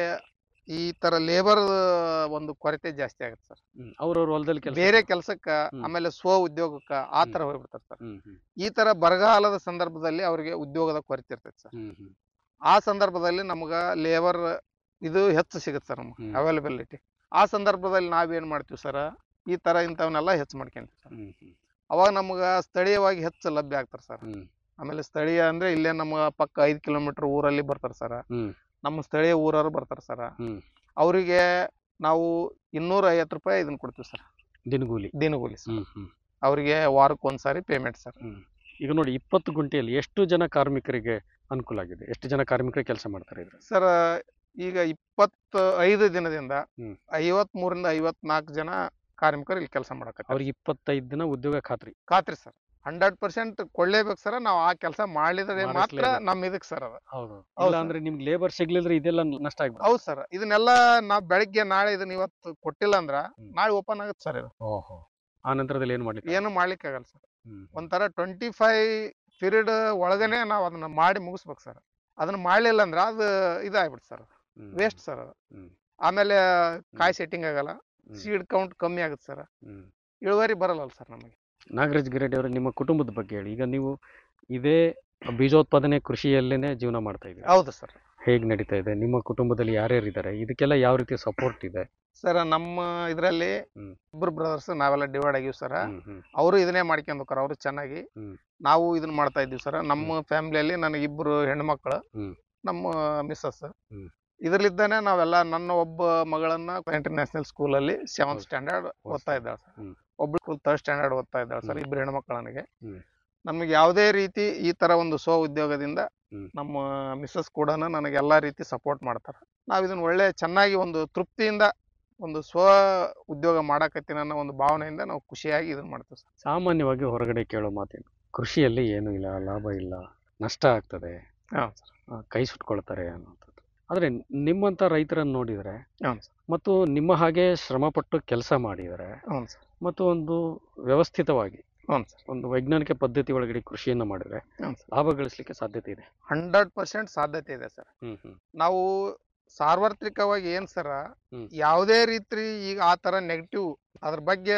ಈ ತರ ಲೇಬರ್ ಒಂದು ಕೊರತೆ ಜಾಸ್ತಿ ಆಗುತ್ತೆ ಸರ್ ಅವ್ರವ್ರ ಹೊಲದಲ್ಲಿ ಕೆಲಸ ಬೇರೆ ಕೆಲ್ಸಕ್ಕ ಹ್ಮ್. ಆಮೇಲೆ ಸ್ವ ಉದ್ಯೋಗಕ್ಕ ಆ ತರ ಹೋಗ್ಬಿಡ್ತಾರೆ ಸರ್ ಹ್ಮ್ ಹ್ಮ್ ಈ ತರ ಬರಗಾಲದ ಸಂದರ್ಭದಲ್ಲಿ ಅವರಿಗೆ ಉದ್ಯೋಗದ ಕೊರತೆ ಇರ್ತೈತೆ ಸರ್ ಹ್ಮ್ ಹ್ಮ್ ಆ ಸಂದರ್ಭದಲ್ಲಿ ನಮ್ಗ ಲೇಬರ್ ಇದು ಹೆಚ್ಚು ಸಿಗುತ್ತೆ ಸರ್ ನಮ್ಗೆ ಹ್ಮ್. ಅವೈಲಬಿಲಿಟಿ ಆ ಸಂದರ್ಭದಲ್ಲಿ ನಾವೇನ್ ಮಾಡ್ತೀವಿ ಸರ್ ಈ ತರ ಇಂಥವನ್ನೆಲ್ಲ ಹೆಚ್ಚು ಮಾಡ್ಕೊಂತೀವಿ ಸರ್ ಹ್ಮ್ ಹ್ಮ್ ಅವಾಗ ನಮ್ಗ ಸ್ಥಳೀಯವಾಗಿ ಹೆಚ್ಚು ಲಭ್ಯ ಆಗ್ತಾರೆ ಸರ್ ಹ್ಮ್ ಆಮೇಲೆ ಸ್ಥಳೀಯ ಅಂದ್ರೆ ಇಲ್ಲೇ ನಮ್ಮ ಪಕ್ಕ ಐದ್ ಕಿಲೋಮೀಟರ್ ಊರಲ್ಲಿ ಬರ್ತಾರೆ ಸರ್ ಹ್ಮ್ ನಮ್ಮ ಸ್ಥಳೀಯ ಊರವ್ರು ಬರ್ತಾರೆ ಸರ್ ಹ್ಮ್ ಅವರಿಗೆ ನಾವು ಇನ್ನೂರ ಐವತ್ತು ರೂಪಾಯಿ ಇದನ್ನ ಕೊಡ್ತೀವಿ ಸರ್ ದಿನಗೂಲಿ ದಿನಗೂಲಿ ಸರ್ ಹ್ಮ್ ಹ್ಮ್ ಅವರಿಗೆ ವಾರಕ್ಕೆ ಒಂದ್ಸಾರಿ ಪೇಮೆಂಟ್ ಸರ್ ಹ್ಮ್ ಈಗ ನೋಡಿ ಇಪ್ಪತ್ತು ಗುಂಟೆಯಲ್ಲಿ ಎಷ್ಟು ಜನ ಕಾರ್ಮಿಕರಿಗೆ ಅನುಕೂಲ ಆಗಿದೆ ಎಷ್ಟು ಜನ ಕಾರ್ಮಿಕರು ಕೆಲಸ ಮಾಡ್ತಾರೆ ಇದ್ರ ಸರ್ ಈಗ ಇಪ್ಪತ್ತ ಐದು ದಿನದಿಂದ ಹ್ಮ್. ಐವತ್ ಮೂರಿಂದ ಐವತ್ನಾಲ್ಕು ಜನ ಕಾರ್ಮಿಕರು ಇಲ್ಲಿ ಕೆಲಸ ಮಾಡಕತ್ತಾರೆ ಅವ್ರಿಗೆ ಇಪ್ಪತ್ತೈದು ದಿನ ಉದ್ಯೋಗ ಖಾತ್ರಿ ಖಾತ್ರಿ ಸರ್ ಹಂಡ್ರೆಡ್ ಪರ್ಸೆಂಟ್ ಕೊಡ್ಲೇಬೇಕು ಸರ್ ನಾವು ಆ ಕೆಲಸ ಮಾಡಿದ್ರೆ ಮಾತ್ರ ಮಾಡಿಸ್ಲೇಬೇಕು. ನಮ್ ಇದಕ್ ಸರ್ ಅದು ಹೌದು ಹೌದು ಇಲ್ಲ sir. ಅಂದ್ರೆ ನಿಮ್ಗೆ ಲೇಬರ್ ಸಿಗ್ಲಿದ್ರೆ ಇದೆಲ್ಲ ನಷ್ಟ ಆಗ್ಬಿಡುತ್ತೆ ಹೌದು ಸರ್ ಇದನ್ನೆಲ್ಲ ನಾವ್ ಬೆಳಿಗ್ಗೆ ನಾಳೆ ಇದನ್ನ ಇವತ್ತು ಕೊಟ್ಟಿಲ್ಲ ಅಂದ್ರ ನಾಳೆ ಓಪನ್ ಆಗುತ್ತೆ ಸರ್ ಇದು ಓಹೋ ಆ ನಂತರದಲ್ಲಿ ಏನು ಮಾಡ್ಲಿಕ್ಕೆ ಏನು ಮಾಡ್ಲಿಕ್ಕೆ ಆಗಲ್ಲ ಸರ್ ಹ್ಮ್. ಒಂಥರ ಟ್ವೆಂಟಿ ಫೈವ್ ಪೀರಿಯಡ್ ಒಳಗನೆ ನಾವು ಅದನ್ನ ಮಾಡಿ ಮುಗಿಸ್ಬೇಕು ಸರ್ ಅದನ್ನ ಮಾಡ್ಲಿಲ್ಲ ಅಂದ್ರ ಅದು ಇದಾಗ್ಬಿಡುತ್ತೆ ಸರ್ ಹ್ಮ್. ವೇಸ್ಟ್ ಸರ್ ಅದು ಹ್ಮ್. ಆಮೇಲೆ ಕಾಯಿ ಸೆಟ್ಟಿಂಗ್ ಆಗಲ್ಲ ಹ್ಮ್. ಸೀಡ್ ಕೌಂಟ್ ಕಮ್ಮಿ ಆಗುತ್ತೆ ಸರ್ ಹ್ಮ್. ಇಳುವರಿ ಬರಲ್ಲ ಸರ್ ನಮಗೆ ನಾಗರಾಜ್ ಗಿರೆಡ್ಡಿ ಅವರೇ ನಿಮ್ಮ ಕುಟುಂಬದ ಬಗ್ಗೆ ಹೇಳಿ ಈಗ ನೀವು ಇದೇ ಬೀಜೋತ್ಪಾದನೆ ಕೃಷಿಯಲ್ಲೇನೆ ಜೀವನ ಮಾಡ್ತಾ ಇದ್ದೀರಿ ಹೌದು ಸರ್ ಹೇಗೆ ನಡೀತಾ ಇದೆ ನಿಮ್ಮ ಕುಟುಂಬದಲ್ಲಿ ಯಾರ್ಯಾರು ಇದ್ದಾರೆ ಇದಕ್ಕೆಲ್ಲ ಯಾವ ರೀತಿ ಸಪೋರ್ಟ್ ಇದೆ ಸರ್ ನಮ್ಮ ಇದರಲ್ಲಿ ಹ್ಮ್. ಇಬ್ಬರು ಬ್ರದರ್ಸ್ ನಾವೆಲ್ಲ ಡಿವೈಡ್ ಆಗಿವಿ ಸರ್ ಹ್ಮ್, ಹ್ಮ್. ಅವರು ಇದನ್ನೇ ಮಾಡ್ಕೊಂಡು ಹೋಗ್ತಾರೆ ಅವರು ಚೆನ್ನಾಗಿ ಹ್ಮ್. ನಾವು ಇದನ್ನ ಮಾಡ್ತಾ ಇದ್ದೀವಿ ಸರ್ ನಮ್ಮ ಫ್ಯಾಮಿಲಿಯಲ್ಲಿ ನನಗೆ ಇಬ್ಬರು ಹೆಣ್ಮಕ್ಳು ಹ್ಮ್. ನಮ್ಮ ಮಿಸ್ಸಸ್ ಹ್ಮ್. ಇದರಲ್ಲಿದ್ದಾನೆ ನಾವೆಲ್ಲ ನನ್ನ ಒಬ್ಬ ಮಗಳನ್ನ ಇಂಟರ್ನ್ಯಾಷನಲ್ ಸ್ಕೂಲಲ್ಲಿ ಸೆವೆಂತ್ ಹೌದು. ಸ್ಟ್ಯಾಂಡರ್ಡ್ ಓದ್ತಾ ಇದ್ದಾಳೆ ಸರ್ ಹ್ಮ್. ಒಬ್ಳು ಸ್ಕೂಲ್ ಥರ್ಡ್ ಸ್ಟ್ಯಾಂಡರ್ಡ್ ಓದ್ತಾ ಇದ್ದಾಳೆ ಸರ್ ಹ್ಮ್. ಇಬ್ಬರು ಹೆಣ್ಮಕ್ಳು ನನಗೆ ಹ್ಮ್. ನಮಗೆ ಯಾವುದೇ ರೀತಿ ಈ ತರ ಒಂದು ಸ್ವ ಉದ್ಯೋಗದಿಂದ ಹ್ಮ್. ನಮ್ಮ ಮಿಸ್ಸಸ್ ಕೂಡ ನನಗೆ ಎಲ್ಲಾ ರೀತಿ ಸಪೋರ್ಟ್ ಮಾಡ್ತಾರೆ ನಾವು ಇದನ್ನ ಒಳ್ಳೆ ಚೆನ್ನಾಗಿ ಒಂದು ತೃಪ್ತಿಯಿಂದ ಒಂದು ಸ್ವ ಉದ್ಯೋಗ ಮಾಡಾಕತ್ತೀನಿ ಅನ್ನೋ ಒಂದು ಭಾವನೆಯಿಂದ ನಾವು ಖುಷಿಯಾಗಿ ಇದನ್ನ ಮಾಡ್ತೀವಿ ಸರ್ ಸಾಮಾನ್ಯವಾಗಿ ಹೊರಗಡೆ ಕೇಳೋ ಮಾತೇನು ಕೃಷಿಯಲ್ಲಿ ಏನೂ ಇಲ್ಲ ಲಾಭ ಇಲ್ಲ ನಷ್ಟ ಆಗ್ತದೆ ಹಾ ಆ, ಕೈ ಸುಟ್ಕೊಳ್ತಾರೆ ಅನ್ನೋಂಥದ್ದು ಆದರೆ ನಿಮ್ಮಂಥ ರೈತರನ್ನು ನೋಡಿದರೆ ಹೌದು ಸರ್ ಮತ್ತು ನಿಮ್ಮ ಹಾಗೆ ಶ್ರಮಪಟ್ಟು ಕೆಲಸ ಮಾಡಿದರೆ ಹ್ಞೂ ಸರ್ ಮತ್ತು ಒಂದು ವ್ಯವಸ್ಥಿತವಾಗಿ ಹ್ಞೂ ಸರ್ ಒಂದು ವೈಜ್ಞಾನಿಕ ಪದ್ಧತಿ ಒಳಗಡೆ ಕೃಷಿಯನ್ನು ಮಾಡಿದರೆ ಹ್ಞೂ ಸರ್ ಲಾಭ ಗಳಿಸಲಿಕ್ಕೆ ಸಾಧ್ಯತೆ ಇದೆ ಹಂಡ್ರೆಡ್ ಪರ್ಸೆಂಟ್ ಸಾಧ್ಯತೆ ಇದೆ ಸರ್ ಹ್ಮ್ ಹ್ಮ್ ನಾವು ಸಾರ್ವತ್ರಿಕವಾಗಿ ಏನ್ ಸರ ಹ್ಮ್. ಯಾವುದೇ ರೀತಿ ಈಗ ಆ ತರ ನೆಗೆಟಿವ್ ಅದ್ರ ಬಗ್ಗೆ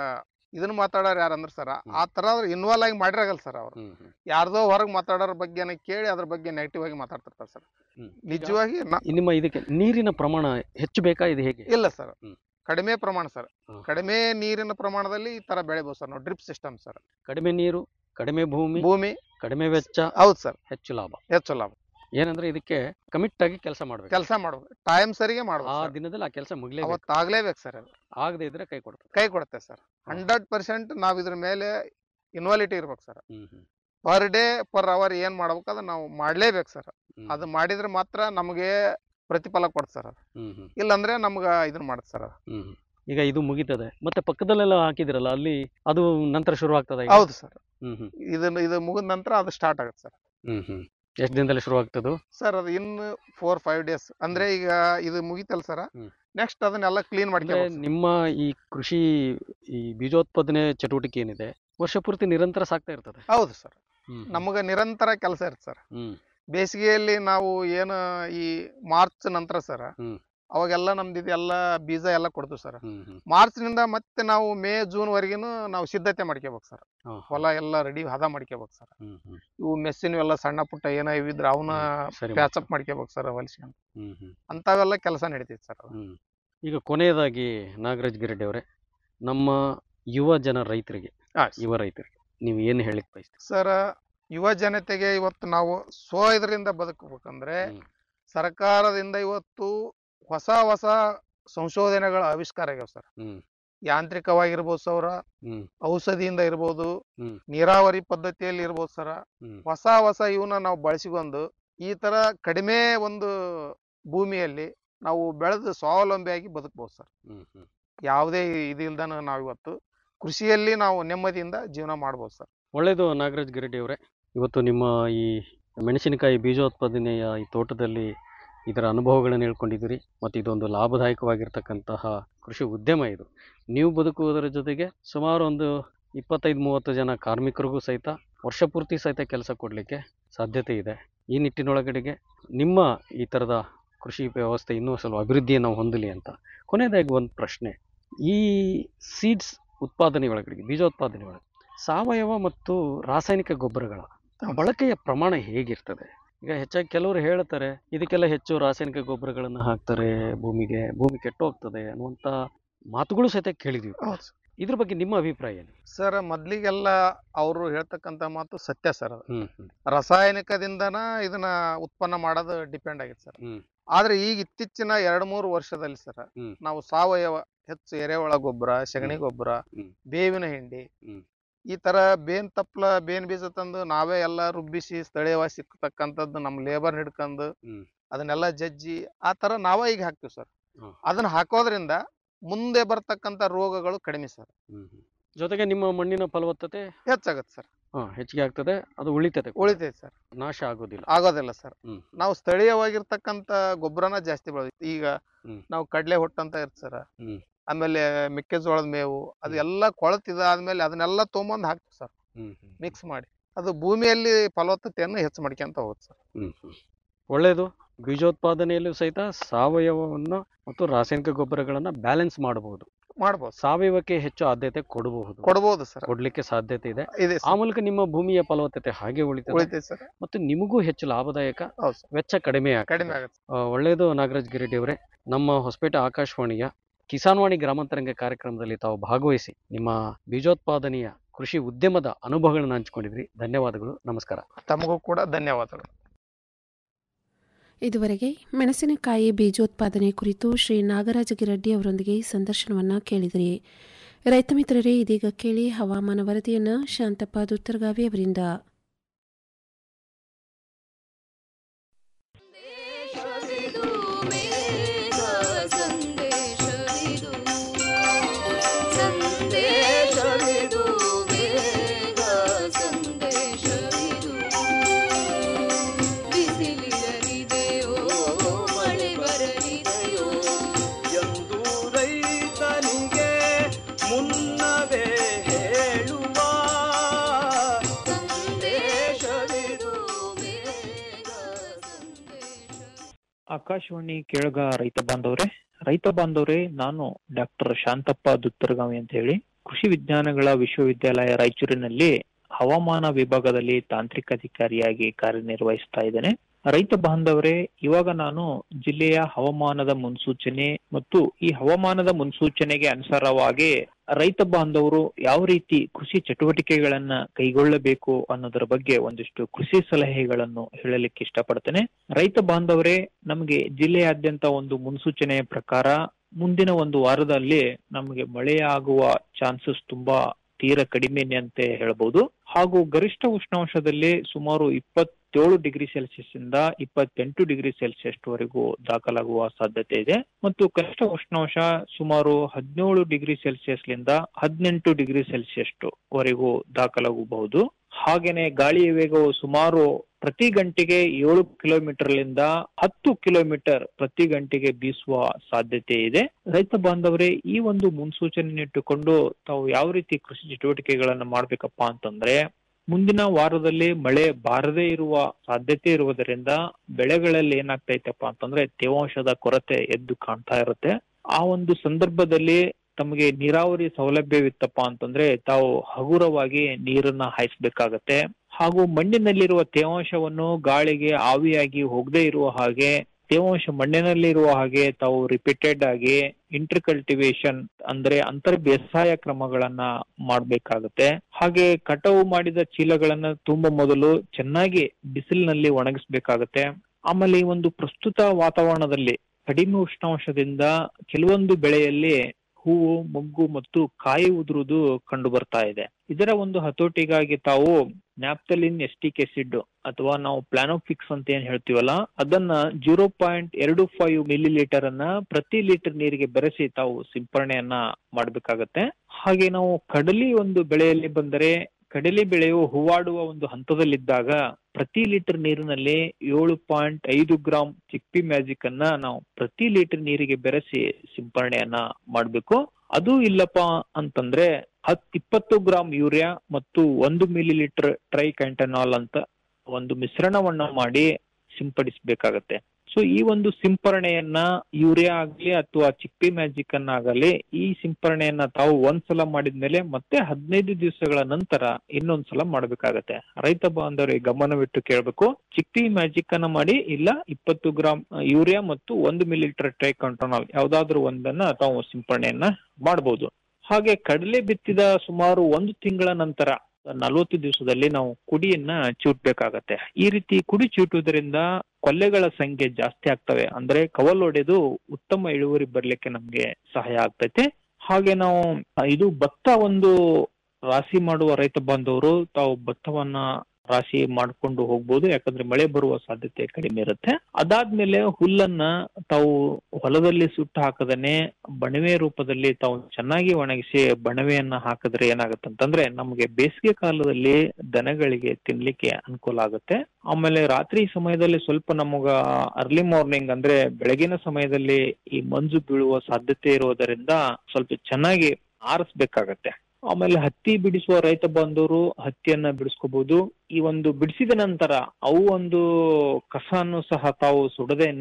ಇದನ್ನ ಮಾತಾಡೋರು ಯಾರಂದ್ರ ಸರ ಆ ತರ ಇನ್ವಾಲ್ವ್ ಆಗಿ ಮಾಡಿರಾಗಲ್ಲ ಸರ್ ಅವ್ರು ಹ್ಮ್ ಹ್ಮ್ ಯಾರ್ದೋ ಹೊರಗೆ ಮಾತಾಡೋರ ಬಗ್ಗೆ ಕೇಳಿ ಅದ್ರ ಬಗ್ಗೆ ನೆಗೆಟಿವ್ ಆಗಿ ಮಾತಾಡ್ತಿರ್ತಾರೆ ಸರ್ ಹ್ಮ್. ನಿಜವಾಗಿ ನಾ- ಈ ನಿಮ್ಮ ಇದಕ್ಕೆ ನೀರಿನ ಪ್ರಮಾಣ ಹೆಚ್ಚು ಬೇಕಾ ಇದು ಹೇಗೆ ಇಲ್ಲ ಸರ್ ಹ್ಮ್. ಕಡಿಮೆ ಪ್ರಮಾಣ ಸರ್ ಹ್ಮ್. ಕಡಿಮೆ ನೀರಿನ ಪ್ರಮಾಣದಲ್ಲಿ ಈ ತರ ಬೆಳಿಬೋದು ಸರ್ ನಾವು ಡ್ರಿಪ್ ಸಿಸ್ಟಮ್ ಸರ್ ಕಡಿಮೆ ನೀರು ಕಡಿಮೆ ಭೂಮಿ ಭೂಮಿ ಕಡಿಮೆ ವೆಚ್ಚ ಹೌದು ಸರ್ ಹೆಚ್ಚು ಲಾಭ ಹೆಚ್ಚು ಲಾಭ ಏನಂದ್ರೆ ಇದಕ್ಕೆ ಕಮಿಟ್ ಆಗಿ ಕೆಲಸ ಮಾಡ್ಬೇಕು ಕೆಲಸ ಮಾಡ್ಬೇಕು ಟೈಮ್ ಸರಿಗೆ ಆ ಮಾಡ್ಬೇಕು sir. ದಿನದಲ್ಲಿ ಆ ಕೆಲಸ ಮುಗ್ಲೇಬೇಕು ಅವತ್ತು ಆಗ್ಲೇಬೇಕು ಸರ್ ಅದು ಆಗದೆ ಇದ್ರೆ ಕೈ ಕೊಡ್ತದೆ ಕೈ ಕೊಡುತ್ತೆ ಸರ್ ಹಂಡ್ರೆಡ್ ಪರ್ಸೆಂಟ್ ನಾವ್ ಇದ್ರ ಮೇಲೆ ಇನ್ವಾಲಿಟಿ ಇರ್ಬೇಕು sir hmm hmm per day per hour ಏನ್ ಮಾಡ್ಬೇಕು ಅದನ್ನ ನಾವು ಮಾಡ್ಲೇಬೇಕು ಸರ್ ಹ್ಮ್. ಅದು ಮಾಡಿದ್ರೆ ಮಾತ್ರ ನಮಗೆ ಪ್ರತಿಫಲ ಕೊಡ್ತ ಸರ್ ಅದು ಹ್ಮ್ ಹ್ಮ್ ಇಲ್ಲಾಂದ್ರೆ ನಮ್ಗ ಇದನ್ನ ಮಾಡುತ್ತೆ ಸರ್ ಅದು ಹ್ಮ್ ಹ್ಮ್. ಈಗ ಇದು ಮುಗಿತದೆ ಮತ್ತೆ ಪಕ್ಕದಲ್ಲೆಲ್ಲ ಹಾಕಿದಿರಲ್ಲ ಅಲ್ಲಿ ಅದು ನಂತರ ಶುರು ಆಗ್ತದೆ ಹೌದು ಸರ್ ಹ್ಮ್ ಹ್ಮ್ ಇದನ್ನ ಇದು ಮುಗಿದ ನಂತರ ಅದು ಸ್ಟಾರ್ಟ್ ಆಗುತ್ತೆ ಸರ್ ಹ್ಮ್ ಹ್ಮ್ ಎಷ್ಟು ದಿನದಲ್ಲಿ ಶುರು ಆಗ್ತದೆ ಸರ್ ಅದು ಇನ್ನು ಫೋರ್ ಫೈವ್ ಡೇಸ್ ಅಂದ್ರೆ ಈಗ ಇದು ಮುಗಿತಲ್ಲ ಸರ್ ಹ್ಮ್. ನೆಕ್ಸ್ಟ್ ಅದನ್ನೆಲ್ಲ ಕ್ಲೀನ್ ಅಂದ್ರೆ ಮಾಡ್ಕೊಂಡು ನಿಮ್ಮ ಈ ಕೃಷಿ ಈ ಬೀಜೋತ್ಪಾದನೆ ಚಟುವಟಿಕೆ ಏನಿದೆ ವರ್ಷ ಪೂರ್ತಿ ನಿರಂತರ ಸಾಕ್ತಾ ಇರ್ತದೆ ಹೌದು ಸರ್ ಹ್ಮ್ ನಮಗ ನಿರಂತರ ಕೆಲಸ ಇರುತ್ತೆ ಸರ್ ಹ್ಮ್ ಬೇಸಿಗೆಯಲ್ಲಿ ನಾವು ಏನು ಈ ಮಾರ್ಚ್ ನಂತರ ಸರ್ ಹ್ಮ್. ಅವಾಗೆಲ್ಲ ನಮ್ದು ಇದೆಲ್ಲ ಬೀಜ ಎಲ್ಲ ಕೊಡ್ತೀವಿ ಸರ್ ಹ್ಮ್ ಹ್ಮ್ ಮಾರ್ಚ್ ನಿಂದ ಮತ್ತೆ ನಾವು ಮೇ ಜೂನ್ ವರೆಗಿನು ನಾವು ಸಿದ್ಧತೆ ಮಾಡ್ಕೋಬೇಕು ಸರ್ ಹಾ, ಹಾ. ಹೊಲ ಎಲ್ಲ ರೆಡಿ ಹದ ಮಾಡ್ಕೋಬೇಕು ಸರ್ ಹ್ಮ್ ಹ್ಮ್ ಇವು ಮೆಸ್ಸಿನ ಎಲ್ಲ ಸಣ್ಣ ಪುಟ್ಟ ಏನೋ ಇವಿದ್ರೆ ಅವನ್ನ ಸರಿ ಪ್ಯಾಚಪ್ ಮಾಡ್ಕೋಬೇಕು ಸರ್ ಹೊಲಿಸ್ಕೊಂಡು ಹ್ಮ್ ಹ್ಮ್ ಅಂಥವೆಲ್ಲ ಕೆಲಸ ನಡೀತೈತೆ ಸರ್ ಹ್ಮ್ ಈಗ ಕೊನೆಯದಾಗಿ ನಾಗರಾಜ್ ಗಿರೆಡ್ಡಿ ಅವರೇ ನಮ್ಮ ಯುವ ಜನ ರೈತರಿಗೆ ಯುವ ರೈತರಿಗೆ ನೀವು ಏನು ಹೇಳಿಕ್ ಬಯಸ್ತೀರಿ ಸರ್ ಯುವ ಜನತೆಗೆ ಇವತ್ತು ನಾವು ಸ್ವ ಇದರಿಂದ ಬದುಕಬೇಕಂದ್ರೆ ಹ್ಮ್. ಸರ್ಕಾರದಿಂದ ಇವತ್ತು ಹೊಸ ಹೊಸ ಸಂಶೋಧನೆಗಳ ಆವಿಷ್ಕಾರ ಆಗ್ಯಾವ ಸರ್ ಹ್ಮ್ ಯಾಂತ್ರಿಕವಾಗಿರ್ಬೋದು ಸೌರ ಹ್ಮ್ ಔಷಧಿಯಿಂದ ಇರ್ಬೋದು ಹ್ಮ್. ನೀರಾವರಿ ಪದ್ಧತಿಯಲ್ಲಿ ಇರ್ಬೋದು ಸರ ಹ್ಮ್ ಹೊಸ ಹೊಸ ಇವನ್ನ ನಾವು ಬಳಸಿಕೊಂಡು ಈ ತರ ಕಡಿಮೆ ಒಂದು ಭೂಮಿಯಲ್ಲಿ ನಾವು ಬೆಳೆದು ಸ್ವಾವಲಂಬಿಯಾಗಿ ಬದುಕಬಹುದು ಸರ್ ಹ್ಮ್ ಹ್ಮ್ ಯಾವುದೇ ಇದಿಲ್ದನ ನಾವು ಇವತ್ತು ಕೃಷಿಯಲ್ಲಿ ನಾವು ನೆಮ್ಮದಿಯಿಂದ ಜೀವನ ಮಾಡ್ಬೋದು ಸರ್ ಒಳ್ಳೆಯದು ನಾಗರಾಜ್ ಗಿರೆಡ್ಡಿ ಅವರೇ ಇವತ್ತು ನಿಮ್ಮ ಈ ಮೆಣಸಿನಕಾಯಿ ಬೀಜೋತ್ಪಾದನೆಯ ಈ ತೋಟದಲ್ಲಿ ಇದರ ಅನುಭವಗಳನ್ನು ಹೇಳ್ಕೊಂಡಿದ್ದೀರಿ ಮತ್ತು ಇದೊಂದು ಲಾಭದಾಯಕವಾಗಿರ್ತಕ್ಕಂತಹ ಕೃಷಿ ಉದ್ಯಮ ಇದು ನೀವು ಬದುಕುವುದರ ಜೊತೆಗೆ ಸುಮಾರು ಒಂದು ಇಪ್ಪತ್ತೈದು ಮೂವತ್ತು ಜನ ಕಾರ್ಮಿಕರಿಗೂ ಸಹಿತ ವರ್ಷ ಪೂರ್ತಿ ಸಹಿತ ಕೆಲಸ ಕೊಡಲಿಕ್ಕೆ ಸಾಧ್ಯತೆ ಇದೆ ಈ ನಿಟ್ಟಿನೊಳಗಡೆಗೆ ನಿಮ್ಮ ಈ ಥರದ ಕೃಷಿ ವ್ಯವಸ್ಥೆ ಇನ್ನೂ ಸ್ವಲ್ಪ ಅಭಿವೃದ್ಧಿಯನ್ನು ಹೊಂದಲಿ ಅಂತ ಕೊನೆಯದಾಗಿ ಒಂದು ಪ್ರಶ್ನೆ ಈ ಸೀಡ್ಸ್ ಉತ್ಪಾದನೆ ಒಳಗಡೆ ಬೀಜೋತ್ಪಾದನೆ ಒಳಗೆ ಸಾವಯವ ಮತ್ತು ರಾಸಾಯನಿಕ ಗೊಬ್ಬರಗಳ ಬಳಕೆಯ ಪ್ರಮಾಣ ಹೇಗಿರ್ತದೆ ಈಗ ಹೆಚ್ಚಾಗಿ ಕೆಲವರು ಹೇಳ್ತಾರೆ ಇದಕ್ಕೆಲ್ಲ ಹೆಚ್ಚು ರಾಸಾಯನಿಕ ಗೊಬ್ಬರಗಳನ್ನು ಹಾಕ್ತಾರೆ ಭೂಮಿಗೆ ಭೂಮಿ ಕೆಟ್ಟು ಹೋಗ್ತದೆ ಅನ್ನುವಂಥ ಮಾತುಗಳು ಸಹಿತ ಕೇಳಿದ್ವಿ ಹೌದು ಇದ್ರ ಬಗ್ಗೆ ನಿಮ್ಮ ಅಭಿಪ್ರಾಯ ಏನು ಸರ್ ಮೊದ್ಲಿಗೆಲ್ಲ ಅವರು ಹೇಳ್ತಕ್ಕಂಥ ಮಾತು ಸತ್ಯ ಸರ್ ಅದು ಹ್ಮ್ ಹ್ಮ್ ರಾಸಾಯನಿಕದಿಂದನ ಇದನ್ನ ಉತ್ಪನ್ನ ಮಾಡೋದು ಡಿಪೆಂಡ್ ಆಗಿತ್ತು ಸರ್ ಹ್ಮ್ ಆದ್ರೆ ಈಗ ಇತ್ತೀಚಿನ ಎರಡ್ ಮೂರು ವರ್ಷದಲ್ಲಿ ಸರ್ ಹ್ಮ್. ನಾವು ಸಾವಯವ ಹೆಚ್ಚು ಎರೆಹುಳ ಗೊಬ್ಬರ ಸಗಣಿ ಗೊಬ್ಬರ ಹ್ಮ್. ಬೇವಿನ ಹಿಂಡಿ ಹ್ಮ್. ಈ ತರ ಬೇನ್ ತಪ್ಪಲ ಬೇನ್ ಬೀಜ ತಂದು ನಾವೇ ಎಲ್ಲ ರುಬ್ಬಿಸಿ ಸ್ಥಳೀಯವಾಗಿ ಸಿಕ್ಕತಕ್ಕಂಥದ್ದು ನಮ್ಮ ಲೇಬರ್ ಹಿಡ್ಕೊಂಡು ಹ್ಮ್. ಅದನ್ನೆಲ್ಲ ಜಜ್ಜಿ ಆ ತರ ನಾವೇ ಈಗ ಹಾಕ್ತಿವಿ ಸರ್ ಹ್ಮ್. ಅದನ್ನ ಹಾಕೋದ್ರಿಂದ ಮುಂದೆ ಬರ್ತಕ್ಕಂಥ ರೋಗಗಳು ಕಡಿಮೆ ಸರ್ ಹ್ಮ್ ಹ್ಮ್. ಜೊತೆಗೆ ನಿಮ್ಮ ಮಣ್ಣಿನ ಫಲವತ್ತತೆ ಹೆಚ್ಚಾಗತ್ತೆ ಸರ್ ಹಾ ಹೆಚ್ಚಿಗೆ ಆಗ್ತದೆ ಅದು ಉಳಿತದೆ ಕೂಡ. ಉಳಿತೈತೆ ಸರ್ ನಾಶ ಆಗೋದಿಲ್ಲ ಆಗೋದಿಲ್ಲ ಸರ್ ಹ್ಮ್ ನಾವು ಸ್ಥಳೀಯವಾಗಿರ್ತಕ್ಕಂಥ ಗೊಬ್ಬರನ ಜಾಸ್ತಿ ಬೆಳೆದಿತ್ತು ಈಗ ಹ್ಮ್. ನಾವು ಕಡಲೆ ಹೊಟ್ಟು ಅಂತ ಇರ್ತ ಸರ್ ಹ್ಮ್. ಆಮೇಲೆ ಮೆಕ್ಕೆಜೋಳದ ಮೇವು ಅದು ಎಲ್ಲ ಕೊಳತಿದಾದ್ಮೇಲೆ ಅದನ್ನೆಲ್ಲ ತೊಗೊಂಬಂದು ಹಾಕ್ತಿವಿ ಸರ್ ಹ್ಮ್ ಹ್ಮ್ ಮಿಕ್ಸ್ ಮಾಡಿ ಅದು ಭೂಮಿಯಲ್ಲಿ ಫಲವತ್ತತೆಯನ್ನು ಹೆಚ್ಚು ಮಾಡ್ಕೊಂತ ಹೋಗುತ್ತೆ ಸರ್ ಹ್ಮ್ ಹ್ಮ್. ಒಳ್ಳೆಯದು ಬೀಜೋತ್ಪಾದನೆಯಲ್ಲೂ ಸಹಿತ ಸಾವಯವವನ್ನು ಮತ್ತು ರಾಸಾಯನಿಕ ಗೊಬ್ಬರಗಳನ್ನು ಬ್ಯಾಲೆನ್ಸ್ ಮಾಡಬಹುದು ಮಾಡ್ಬೋದು ಸಾವಯವಕ್ಕೆ ಹೆಚ್ಚು ಆದ್ಯತೆ ಕೊಡಬಹುದು ಕೊಡ್ಬೋದು ಸರ್ ಕೊಡ್ಲಿಕ್ಕೆ ಸಾಧ್ಯತೆ ಇದೆ ಇದೆ ಆ ಮೂಲಕ ನಿಮ್ಮ ಭೂಮಿಯ ಫಲವತ್ತತೆ ಹಾಗೆ ಉಳಿತದೆ ಉಳಿತೈತೆ ಸರ್ ಮತ್ತು ನಿಮಗೂ ಹೆಚ್ಚು ಲಾಭದಾಯಕ ಹೌದು ಸರ್ ವೆಚ್ಚ ಕಡಿಮೆ ಆಗ್ತದೆ. ಕಡಿಮೆ ಆಗುತ್ತೆ ಆ, ಒಳ್ಳೆಯದು ನಾಗರಾಜ್ ಗಿರಿಡಿ ಅವರೇ ನಮ್ಮ ಹೊಸಪೇಟೆ ಆಕಾಶವಾಣಿಯ ಕಿಸಾನ್ವಾಣಿ ಗ್ರಾಮಾಂತರಂಗ ಕಾರ್ಯಕ್ರಮದಲ್ಲಿ ತಾವು ಭಾಗವಹಿಸಿ ನಿಮ್ಮ ಬೀಜೋತ್ಪಾದನೆಯ ಕೃಷಿ ಉದ್ಯಮದ ಅನುಭವಗಳನ್ನು ಹಂಚಿಕೊಂಡಿದ್ರಿ ಧನ್ಯವಾದಗಳು ನಮಸ್ಕಾರ ತಮಗೂ ಕೂಡ ಧನ್ಯವಾದಗಳು ಇದುವರೆಗೆ ಮೆಣಸಿನಕಾಯಿ ಬೀಜೋತ್ಪಾದನೆ ಕುರಿತು ಶ್ರೀ ನಾಗರಾಜ ಗಿರಡ್ಡಿ ಅವರೊಂದಿಗೆ ಸಂದರ್ಶನವನ್ನು ಕೇಳಿದಿರಿ ರೈತ ಮಿತ್ರರೇ ಇದೀಗ ಕೇಳಿ ಹವಾಮಾನ ವರದಿಯನ್ನು ಶಾಂತಪ್ಪ ದುತ್ತರಗಾವಿ ಅವರಿಂದ ಎಂದು ರೈತನಿಗೆ ಮುನ್ನವೇ ಹೇಳುವ ಸಂದೇಶವಿದು ಆಕಾಶವಾಣಿ ಕೇಳಗ ರೈತ ಬಾಂಧವ್ರೆ ರೈತ ಬಾಂಧವ್ರೆ ನಾನು ಡಾಕ್ಟರ್ ಶಾಂತಪ್ಪ ದುತ್ತರಗಾವಿ ಅಂತ ಹೇಳಿ ಕೃಷಿ ವಿಜ್ಞಾನಗಳ ವಿಶ್ವವಿದ್ಯಾಲಯ ರಾಯಚೂರಿನಲ್ಲಿ ಹವಾಮಾನ ವಿಭಾಗದಲ್ಲಿ ತಾಂತ್ರಿಕ ಅಧಿಕಾರಿಯಾಗಿ ಕಾರ್ಯನಿರ್ವಹಿಸ್ತಾ ಇದ್ದೇನೆ ರೈತ ಬಾಂಧವರೇ ಇವಾಗ ನಾನು ಜಿಲ್ಲೆಯ ಹವಾಮಾನದ ಮುನ್ಸೂಚನೆ ಮತ್ತು ಈ ಹವಾಮಾನದ ಮುನ್ಸೂಚನೆಗೆ ಅನುಸಾರವಾಗಿ ರೈತ ಬಾಂಧವರು ಯಾವ ರೀತಿ ಕೃಷಿ ಚಟುವಟಿಕೆಗಳನ್ನ ಕೈಗೊಳ್ಳಬೇಕು ಅನ್ನೋದರ ಬಗ್ಗೆ ಒಂದಿಷ್ಟು ಕೃಷಿ ಸಲಹೆಗಳನ್ನು ಹೇಳಲಿಕ್ಕೆ ಇಷ್ಟಪಡ್ತೇನೆ ರೈತ ಬಾಂಧವರೇ ನಮಗೆ ಜಿಲ್ಲೆಯಾದ್ಯಂತ ಒಂದು ಮುನ್ಸೂಚನೆಯ ಪ್ರಕಾರ ಮುಂದಿನ ಒಂದು ವಾರದಲ್ಲಿ ನಮಗೆ ಮಳೆಯಾಗುವ ಚಾನ್ಸಸ್ ತುಂಬಾ ತೀರ ಕಡಿಮೆನೆ ಅಂತ ಹೇಳ್ಬಹುದು ಹಾಗೂ ಗರಿಷ್ಠ ಉಷ್ಣಾಂಶದಲ್ಲಿ ಸುಮಾರು ಇಪ್ಪತ್ತೇಳು ಡಿಗ್ರಿ ಸೆಲ್ಸಿಯಸ್ ಇಂದ ಇಪ್ಪತ್ತೆಂಟು ಡಿಗ್ರಿ ಸೆಲ್ಸಿಯಸ್ ವರೆಗೂ ದಾಖಲಾಗುವ ಸಾಧ್ಯತೆ ಇದೆ ಮತ್ತು ಕನಿಷ್ಠ ಉಷ್ಣಾಂಶ ಸುಮಾರು ಹದಿನೇಳು ಡಿಗ್ರಿ ಸೆಲ್ಸಿಯಸ್ ಲಿಂದ ಹದಿನೆಂಟು ಡಿಗ್ರಿ ಸೆಲ್ಸಿಯಸ್ ವರೆಗೂ ದಾಖಲಾಗಬಹುದು ಹಾಗೇನೆ ಗಾಳಿಯ ವೇಗವು ಸುಮಾರು ಪ್ರತಿ ಗಂಟೆಗೆ ಏಳು ಕಿಲೋಮೀಟರ್ಲಿಂದ ಹತ್ತು ಕಿಲೋಮೀಟರ್ ಪ್ರತಿ ಗಂಟೆಗೆ ಬೀಸುವ ಸಾಧ್ಯತೆ ಇದೆ ರೈತ ಬಾಂಧವರೇ ಈ ಒಂದು ಮುನ್ಸೂಚನೆ ಇಟ್ಟುಕೊಂಡು ತಾವು ಯಾವ ರೀತಿ ಕೃಷಿ ಚಟುವಟಿಕೆಗಳನ್ನ ಮಾಡ್ಬೇಕಪ್ಪ ಅಂತಂದ್ರೆ ಮುಂದಿನ ವಾರದಲ್ಲಿ ಮಳೆ ಬಾರದೇ ಇರುವ ಸಾಧ್ಯತೆ ಇರುವುದರಿಂದ ಬೆಳೆಗಳಲ್ಲಿ ಏನಾಗ್ತೈತಪ್ಪ ಅಂತಂದ್ರೆ ತೇವಾಂಶದ ಕೊರತೆ ಎದ್ದು ಕಾಣ್ತಾ ಇರುತ್ತೆ ಆ ಒಂದು ಸಂದರ್ಭದಲ್ಲಿ ತಮಗೆ ನೀರಾವರಿ ಸೌಲಭ್ಯವಿತ್ತಪ್ಪ ಅಂತಂದ್ರೆ ತಾವು ಹಗುರವಾಗಿ ನೀರನ್ನ ಹಾಯಿಸ್ಬೇಕಾಗತ್ತೆ ಹಾಗೂ ಮಣ್ಣಿನಲ್ಲಿರುವ ತೇವಾಂಶವನ್ನು ಗಾಳಿಗೆ ಆವಿಯಾಗಿ ಹೋಗದೆ ಇರುವ ಹಾಗೆ ತೇವಾಂಶ ಮಣ್ಣಿನಲ್ಲಿರುವ ಹಾಗೆ ತಾವು ರಿಪೀಟೆಡ್ ಆಗಿ ಇಂಟರ್ ಕಲ್ಟಿವೇಶನ್ ಅಂದ್ರೆ ಅಂತರ್ ಬೇಸಾಯ ಕ್ರಮಗಳನ್ನ ಮಾಡ್ಬೇಕಾಗತ್ತೆ ಹಾಗೆ ಕಟಾವು ಮಾಡಿದ ಚೀಲಗಳನ್ನ ತುಂಬ ಮೊದಲು ಚೆನ್ನಾಗಿ ಬಿಸಿಲಿನಲ್ಲಿ ಒಣಗಿಸ್ಬೇಕಾಗತ್ತೆ ಆಮೇಲೆ ಈ ಒಂದು ಪ್ರಸ್ತುತ ವಾತಾವರಣದಲ್ಲಿ ಕಡಿಮೆ ಉಷ್ಣಾಂಶದಿಂದ ಕೆಲವೊಂದು ಬೆಳೆಯಲ್ಲಿ ಹೂವು ಮೊಗ್ಗು ಮತ್ತು ಕಾಯಿ ಉದುರುವುದು ಕಂಡು ಬರ್ತಾ ಇದೆ ಇದರ ಒಂದು ಹತೋಟಿಗಾಗಿ ತಾವು ನ್ಯಾಪ್ತಲಿನ್ ಎಸ್ಟಿಕ್ ಎಸಿಡ್ ಅಥವಾ ನಾವು ಪ್ಲಾನೋಫಿಕ್ಸ್ ಅಂತ ಏನ್ ಹೇಳ್ತೀವಲ್ಲ ಅದನ್ನ ಜೀರೋ ಪಾಯಿಂಟ್ ಎರಡು ಫೈವ್ ಮಿಲಿ ಲೀಟರ್ ಅನ್ನ ಪ್ರತಿ ಲೀಟರ್ ನೀರಿಗೆ ಬೆರೆಸಿ ತಾವು ಸಿಂಪರಣೆಯನ್ನ ಮಾಡ್ಬೇಕಾಗತ್ತೆ ಹಾಗೆ ನಾವು ಕಡಲಿ ಒಂದು ಬೆಳೆಯಲ್ಲಿ ಬಂದರೆ ಕಡಲೆ ಬೆಳೆಯು ಹೂವಾಡುವ ಒಂದು ಹಂತದಲ್ಲಿದ್ದಾಗ ಪ್ರತಿ ಲೀಟರ್ ನೀರಿನಲ್ಲಿ ಏಳು ಪಾಯಿಂಟ್ ಐದು ಗ್ರಾಂ ಚಿಪ್ಪಿ ಮ್ಯಾಜಿಕ್ ಅನ್ನ ನಾವು ಪ್ರತಿ ಲೀಟರ್ ನೀರಿಗೆ ಬೆರೆಸಿ ಸಿಂಪರಣೆಯನ್ನ ಮಾಡ್ಬೇಕು ಅದು ಇಲ್ಲಪ್ಪ ಅಂತಂದ್ರೆ ಹತ್ ಇಪ್ಪತ್ತು ಗ್ರಾಂ ಯೂರಿಯಾ ಮತ್ತು ಒಂದು ಮಿಲಿ ಲೀಟರ್ ಟ್ರೈ ಕ್ಯಾಂಟನಾಲ್ ಅಂತ ಒಂದು ಮಿಶ್ರಣವನ್ನ ಮಾಡಿ ಸಿಂಪಡಿಸಬೇಕಾಗತ್ತೆ ಸೊ ಈ ಒಂದು ಸಿಂಪರಣೆಯನ್ನ ಯೂರಿಯಾ ಆಗ್ಲಿ ಅಥವಾ ಚಿಪ್ಪಿ ಮ್ಯಾಜಿಕ್ ಅನ್ನ ಆಗಲಿ ಈ ಸಿಂಪರಣೆಯನ್ನ ತಾವು ಒಂದ್ಸಲ ಮಾಡಿದ್ಮೇಲೆ ಮತ್ತೆ ಹದಿನೈದು ದಿವಸಗಳ ನಂತರ ಇನ್ನೊಂದ್ಸಲ ಮಾಡ್ಬೇಕಾಗತ್ತೆ ರೈತ ಬಾಂಧವರಿಗೆ ಗಮನವಿಟ್ಟು ಕೇಳಬೇಕು ಚಿಪ್ಪಿ ಮ್ಯಾಜಿಕ್ ಅನ್ನ ಮಾಡಿ ಇಲ್ಲ ಇಪ್ಪತ್ತು ಗ್ರಾಂ ಯೂರಿಯಾ ಮತ್ತು ಒಂದು ಮಿಲಿ ಲೀಟರ್ ಟ್ರೈ ಕಂಟ್ರೋನಾಲ್ ಯಾವ್ದಾದ್ರು ಒಂದನ್ನ ತಾವು ಸಿಂಪರಣೆಯನ್ನ ಮಾಡಬಹುದು ಹಾಗೆ ಕಡಲೆ ಬಿತ್ತಿದ ಸುಮಾರು ಒಂದು ತಿಂಗಳ ನಂತರ ನಲವತ್ತು ದಿವಸದಲ್ಲಿ ನಾವು ಕುಡಿಯನ್ನ ಚೂಟ್ಬೇಕಾಗತ್ತೆ ಈ ರೀತಿ ಕುಡಿ ಚೂಟುವುದರಿಂದ ಕೊಲ್ಲೆಗಳ ಸಂಖ್ಯೆ ಜಾಸ್ತಿ ಆಗ್ತವೆ ಅಂದ್ರೆ ಕವಲ್ ಹೊಡೆದು ಉತ್ತಮ ಇಳುವರಿ ಬರ್ಲಿಕ್ಕೆ ನಮ್ಗೆ ಸಹಾಯ ಆಗ್ತೈತೆ ಹಾಗೆ ನಾವು ಇದು ಭತ್ತ ಒಂದು ರಾಶಿ ಮಾಡುವ ರೈತ ಬಾಂಧವರು ತಾವು ಭತ್ತವನ್ನ ರಾಶಿ ಮಾಡ್ಕೊಂಡು ಹೋಗ್ಬೋದು ಯಾಕಂದ್ರೆ ಮಳೆ ಬರುವ ಸಾಧ್ಯತೆ ಕಡಿಮೆ ಇರುತ್ತೆ ಅದಾದ್ಮೇಲೆ ಹುಲ್ಲನ್ನ ತಾವು ಹೊಲದಲ್ಲಿ ಸುಟ್ಟು ಹಾಕದನೆ ಬಣವೆ ರೂಪದಲ್ಲಿ ತಾವು ಚೆನ್ನಾಗಿ ಒಣಗಿಸಿ ಬಣವೆಯನ್ನ ಹಾಕಿದ್ರೆ ಏನಾಗುತ್ತೆ ಅಂತಂದ್ರೆ ನಮಗೆ ಬೇಸಿಗೆ ಕಾಲದಲ್ಲಿ ದನಗಳಿಗೆ ತಿನ್ಲಿಕ್ಕೆ ಅನುಕೂಲ ಆಗುತ್ತೆ ಆಮೇಲೆ ರಾತ್ರಿ ಸಮಯದಲ್ಲಿ ಸ್ವಲ್ಪ ನಮಗ ಅರ್ಲಿ ಮಾರ್ನಿಂಗ್ ಅಂದ್ರೆ ಬೆಳಗಿನ ಸಮಯದಲ್ಲಿ ಈ ಮಂಜು ಬೀಳುವ ಸಾಧ್ಯತೆ ಇರುವುದರಿಂದ ಸ್ವಲ್ಪ ಚೆನ್ನಾಗಿ ಆರಿಸ್ಬೇಕಾಗತ್ತೆ ಆಮೇಲೆ ಹತ್ತಿ ಬಿಡಿಸುವ ರೈತ ಬಾಂಧವರು ಹತ್ತಿಯನ್ನ ಬಿಡಿಸ್ಕೋಬಹುದು ಈ ಒಂದು ಬಿಡಿಸಿದ ನಂತರ ಅವು ಒಂದು ಕಸನ್ನು ಸಹ ತಾವು ಸುಡದೇನೆ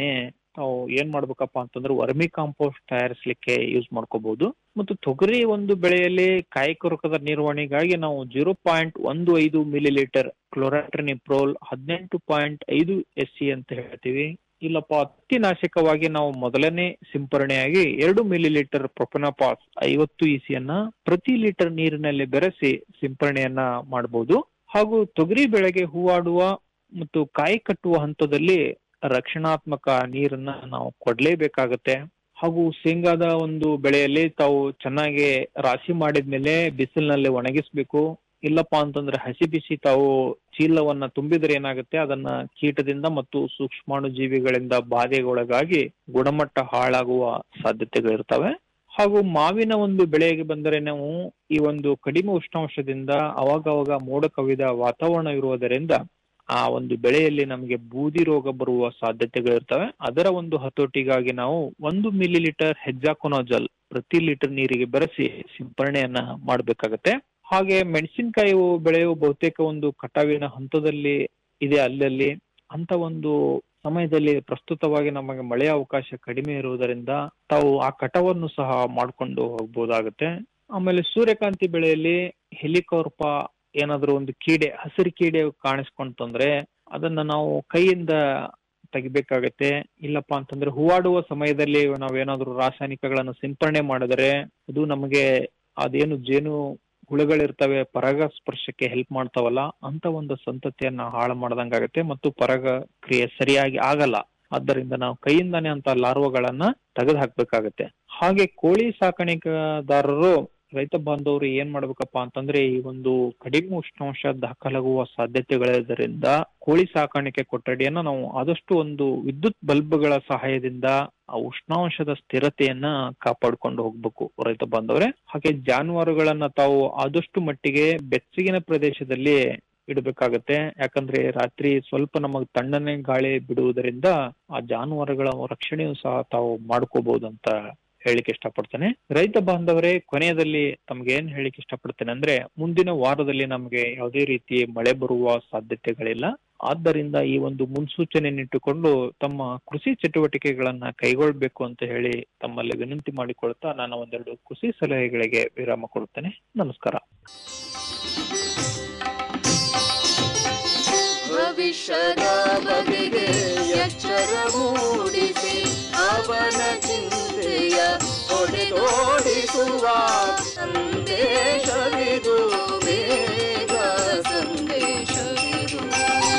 ನಾವು ಏನ್ ಮಾಡ್ಬೇಕಪ್ಪ ಅಂತಂದ್ರೆ ವರ್ಮಿ ಕಾಂಪೋಸ್ಟ್ ತಯಾರಿಸಲಿಕ್ಕೆ ಯೂಸ್ ಮಾಡ್ಕೋಬಹುದು ಮತ್ತು ತೊಗರಿ ಒಂದು ಬೆಳೆಯಲ್ಲಿ ಕಾಯಿಕೊರಕದ ನಿರ್ವಹಣೆಗಾಗಿ ನಾವು ಜೀರೋ ಪಾಯಿಂಟ್ ಒಂದು ಐದು ಮಿಲಿ ಲೀಟರ್ ಕ್ಲೋರಾಟ್ರಿನಿಪ್ರೋಲ್ ಹದಿನೆಂಟು ಪಾಯಿಂಟ್ ಐದು ಎಸ್ ಸಿ ಅಂತ ಹೇಳ್ತೀವಿ ಇಲ್ಲಪ್ಪ ಅತ್ತಿನಾಶಕವಾಗಿ ನಾವು ಮೊದಲನೇ ಸಿಂಪರಣೆಯಾಗಿ ಎರಡು ಮಿಲಿ ಲೀಟರ್ ಪ್ರೊಪನಪಾಸ್ ಐವತ್ತು ಇಸಿಯನ್ನ ಪ್ರತಿ ಲೀಟರ್ ನೀರಿನಲ್ಲಿ ಬೆರೆಸಿ ಸಿಂಪರಣೆಯನ್ನ ಮಾಡಬಹುದು ಹಾಗೂ ತೊಗರಿ ಬೆಳೆಗೆ ಹೂವಾಡುವ ಮತ್ತು ಕಾಯಿ ಕಟ್ಟುವ ಹಂತದಲ್ಲಿ ರಕ್ಷಣಾತ್ಮಕ ನೀರನ್ನ ನಾವು ಕೊಡ್ಲೇಬೇಕಾಗತ್ತೆ ಹಾಗೂ ಶೇಂಗಾದ ಒಂದು ಬೆಳೆಯಲ್ಲಿ ತಾವು ಚೆನ್ನಾಗಿ ರಾಶಿ ಮಾಡಿದ್ಮೇಲೆ ಬಿಸಿಲಿನಲ್ಲಿ ಒಣಗಿಸ್ಬೇಕು ಇಲ್ಲಪ್ಪ ಅಂತಂದ್ರೆ ಹಸಿ ಬಿಸಿ ತಾವು ಚೀಲವನ್ನ ತುಂಬಿದ್ರೆ ಏನಾಗುತ್ತೆ ಅದನ್ನ ಕೀಟದಿಂದ ಮತ್ತು ಸೂಕ್ಷ್ಮಾಣು ಜೀವಿಗಳಿಂದ ಬಾಧೆಗೊಳಗಾಗಿ ಗುಣಮಟ್ಟ ಹಾಳಾಗುವ ಸಾಧ್ಯತೆಗಳಿರ್ತವೆ ಹಾಗೂ ಮಾವಿನ ಒಂದು ಬೆಳೆಗೆ ಬಂದರೆ ನಾವು ಈ ಒಂದು ಕಡಿಮೆ ಉಷ್ಣಾಂಶದಿಂದ ಅವಾಗವಾಗ ಮೋಡ ಕವಿದ ವಾತಾವರಣ ಇರುವುದರಿಂದ ಆ ಒಂದು ಬೆಳೆಯಲ್ಲಿ ನಮಗೆ ಬೂದಿ ರೋಗ ಬರುವ ಸಾಧ್ಯತೆಗಳಿರ್ತವೆ ಅದರ ಒಂದು ಹತೋಟಿಗಾಗಿ ನಾವು ಒಂದು ಮಿಲಿ ಲೀಟರ್ ಹೆಜ್ಜಾಕೊನೋಜಲ್ ಪ್ರತಿ ಲೀಟರ್ ನೀರಿಗೆ ಬೆರೆಸಿ ಸಿಂಪರಣೆಯನ್ನ ಮಾಡಬೇಕಾಗತ್ತೆ ಹಾಗೆ ಮೆಣಸಿನಕಾಯಿ ಬೆಳೆಯುವ ಬಹುತೇಕ ಒಂದು ಕಟಾವಿನ ಹಂತದಲ್ಲಿ ಇದೆ ಅಲ್ಲಲ್ಲಿ ಅಂತ ಒಂದು ಸಮಯದಲ್ಲಿ ಪ್ರಸ್ತುತವಾಗಿ ನಮಗೆ ಮಳೆಯ ಅವಕಾಶ ಕಡಿಮೆ ಇರುವುದರಿಂದ ತಾವು ಆ ಕಟಾವನ್ನು ಸಹ ಮಾಡ್ಕೊಂಡು ಹೋಗ್ಬೋದಾಗತ್ತೆ ಆಮೇಲೆ ಸೂರ್ಯಕಾಂತಿ ಬೆಳೆಯಲ್ಲಿ ಹೆಲಿಕೋರ್ಪ ಏನಾದ್ರೂ ಒಂದು ಕೀಡೆ ಹಸಿರು ಕೀಡೆ ಕಾಣಿಸ್ಕೊಂತಂದ್ರೆ ಅದನ್ನ ನಾವು ಕೈಯಿಂದ ತೆಗಿಬೇಕಾಗತ್ತೆ ಇಲ್ಲಪ್ಪ ಅಂತಂದ್ರೆ ಹೂವಾಡುವ ಸಮಯದಲ್ಲಿ ನಾವೇನಾದ್ರೂ ರಾಸಾಯನಿಕಗಳನ್ನು ಸಿಂಪರಣೆ ಮಾಡಿದರೆ ಅದು ನಮಗೆ ಅದೇನು ಜೇನು ಹುಳುಗಳಿರ್ತವೆ ಪರಾಗ ಸ್ಪರ್ಶಕ್ಕೆ ಹೆಲ್ಪ್ ಮಾಡ್ತಾವಲ್ಲ ಅಂತ ಒಂದು ಸಂತತಿಯನ್ನ ಹಾಳು ಮಾಡ್ದಂಗಾಗತ್ತೆ ಮತ್ತು ಪರಾಗ ಕ್ರಿಯೆ ಸರಿಯಾಗಿ ಆಗಲ್ಲ ಆದ್ದರಿಂದ ನಾವು ಕೈಯಿಂದಾನೇ ಅಂತ ಲಾರ್ವಗಳನ್ನ ತೆಗೆದು ಹಾಕ್ಬೇಕಾಗತ್ತೆ ಹಾಗೆ ಕೋಳಿ ಸಾಕಾಣಿಕೆದಾರರು ರೈತ ಬಾಂಧವರು ಏನ್ ಮಾಡ್ಬೇಕಪ್ಪ ಅಂತಂದ್ರೆ ಈ ಒಂದು ಕಡಿಮೆ ಉಷ್ಣಾಂಶ ದಾಖಲಾಗುವ ಸಾಧ್ಯತೆಗಳಿರೋದ್ರಿಂದ ಕೋಳಿ ಸಾಕಾಣಿಕೆ ಕೊಠಡಿಯನ್ನ ನಾವು ಆದಷ್ಟು ಒಂದು ವಿದ್ಯುತ್ ಬಲ್ಬ್ಗಳ ಸಹಾಯದಿಂದ ಆ ಉಷ್ಣಾಂಶದ ಸ್ಥಿರತೆಯನ್ನ ಕಾಪಾಡ್ಕೊಂಡು ಹೋಗ್ಬೇಕು ರೈತ ಬಾಂಧವರೇ ಹಾಗೆ ಜಾನುವಾರುಗಳನ್ನ ತಾವು ಆದಷ್ಟು ಮಟ್ಟಿಗೆ ಬೆಚ್ಚಗಿನ ಪ್ರದೇಶದಲ್ಲಿ ಇಡಬೇಕಾಗತ್ತೆ ಯಾಕಂದ್ರೆ ರಾತ್ರಿ ಸ್ವಲ್ಪ ನಮಗ್ ತಣ್ಣನೆ ಗಾಳಿ ಬಿಡುವುದರಿಂದ ಆ ಜಾನುವಾರುಗಳ ರಕ್ಷಣೆಯೂ ಸಹ ತಾವು ಮಾಡ್ಕೋಬಹುದು ಅಂತ ಹೇಳಿಕ್ಕೆ ಇಷ್ಟಪಡ್ತೇನೆ ರೈತ ಬಾಂಧವರೇ ಕೊನೆಯದಲ್ಲಿ ತಮ್ಗೆ ಏನ್ ಹೇಳಿಕ್ಕೆ ಇಷ್ಟಪಡ್ತೇನೆ ಅಂದ್ರೆ ಮುಂದಿನ ವಾರದಲ್ಲಿ ನಮಗೆ ಯಾವುದೇ ರೀತಿ ಮಳೆ ಬರುವ ಸಾಧ್ಯತೆಗಳಿಲ್ಲ ಆದ್ದರಿಂದ ಈ ಒಂದು ಮುನ್ಸೂಚನೆಯನ್ನಿಟ್ಟುಕೊಂಡು ತಮ್ಮ ಕೃಷಿ ಚಟುವಟಿಕೆಗಳನ್ನ ಕೈಗೊಳ್ಬೇಕು ಅಂತ ಹೇಳಿ ತಮ್ಮಲ್ಲಿ ವಿನಂತಿ ಮಾಡಿಕೊಳ್ತಾ ನಾನು ಒಂದೆರಡು ಕೃಷಿ ಸಲಹೆಗಳಿಗೆ ವಿರಾಮ ಕೊಡುತ್ತೇನೆ ನಮಸ್ಕಾರ ಭವಿಷ್ಯದ ಬಗೆಗೆ ಎಚ್ಚರ ಮೂಡಿಸಿ ಅವನ ಚಿಂತೆಯ ಹೊಡೆದೋಡಿಸುವ ಸಂದೇಶವಿದು ಬೇಗ ಸಂದೇಶವಿದು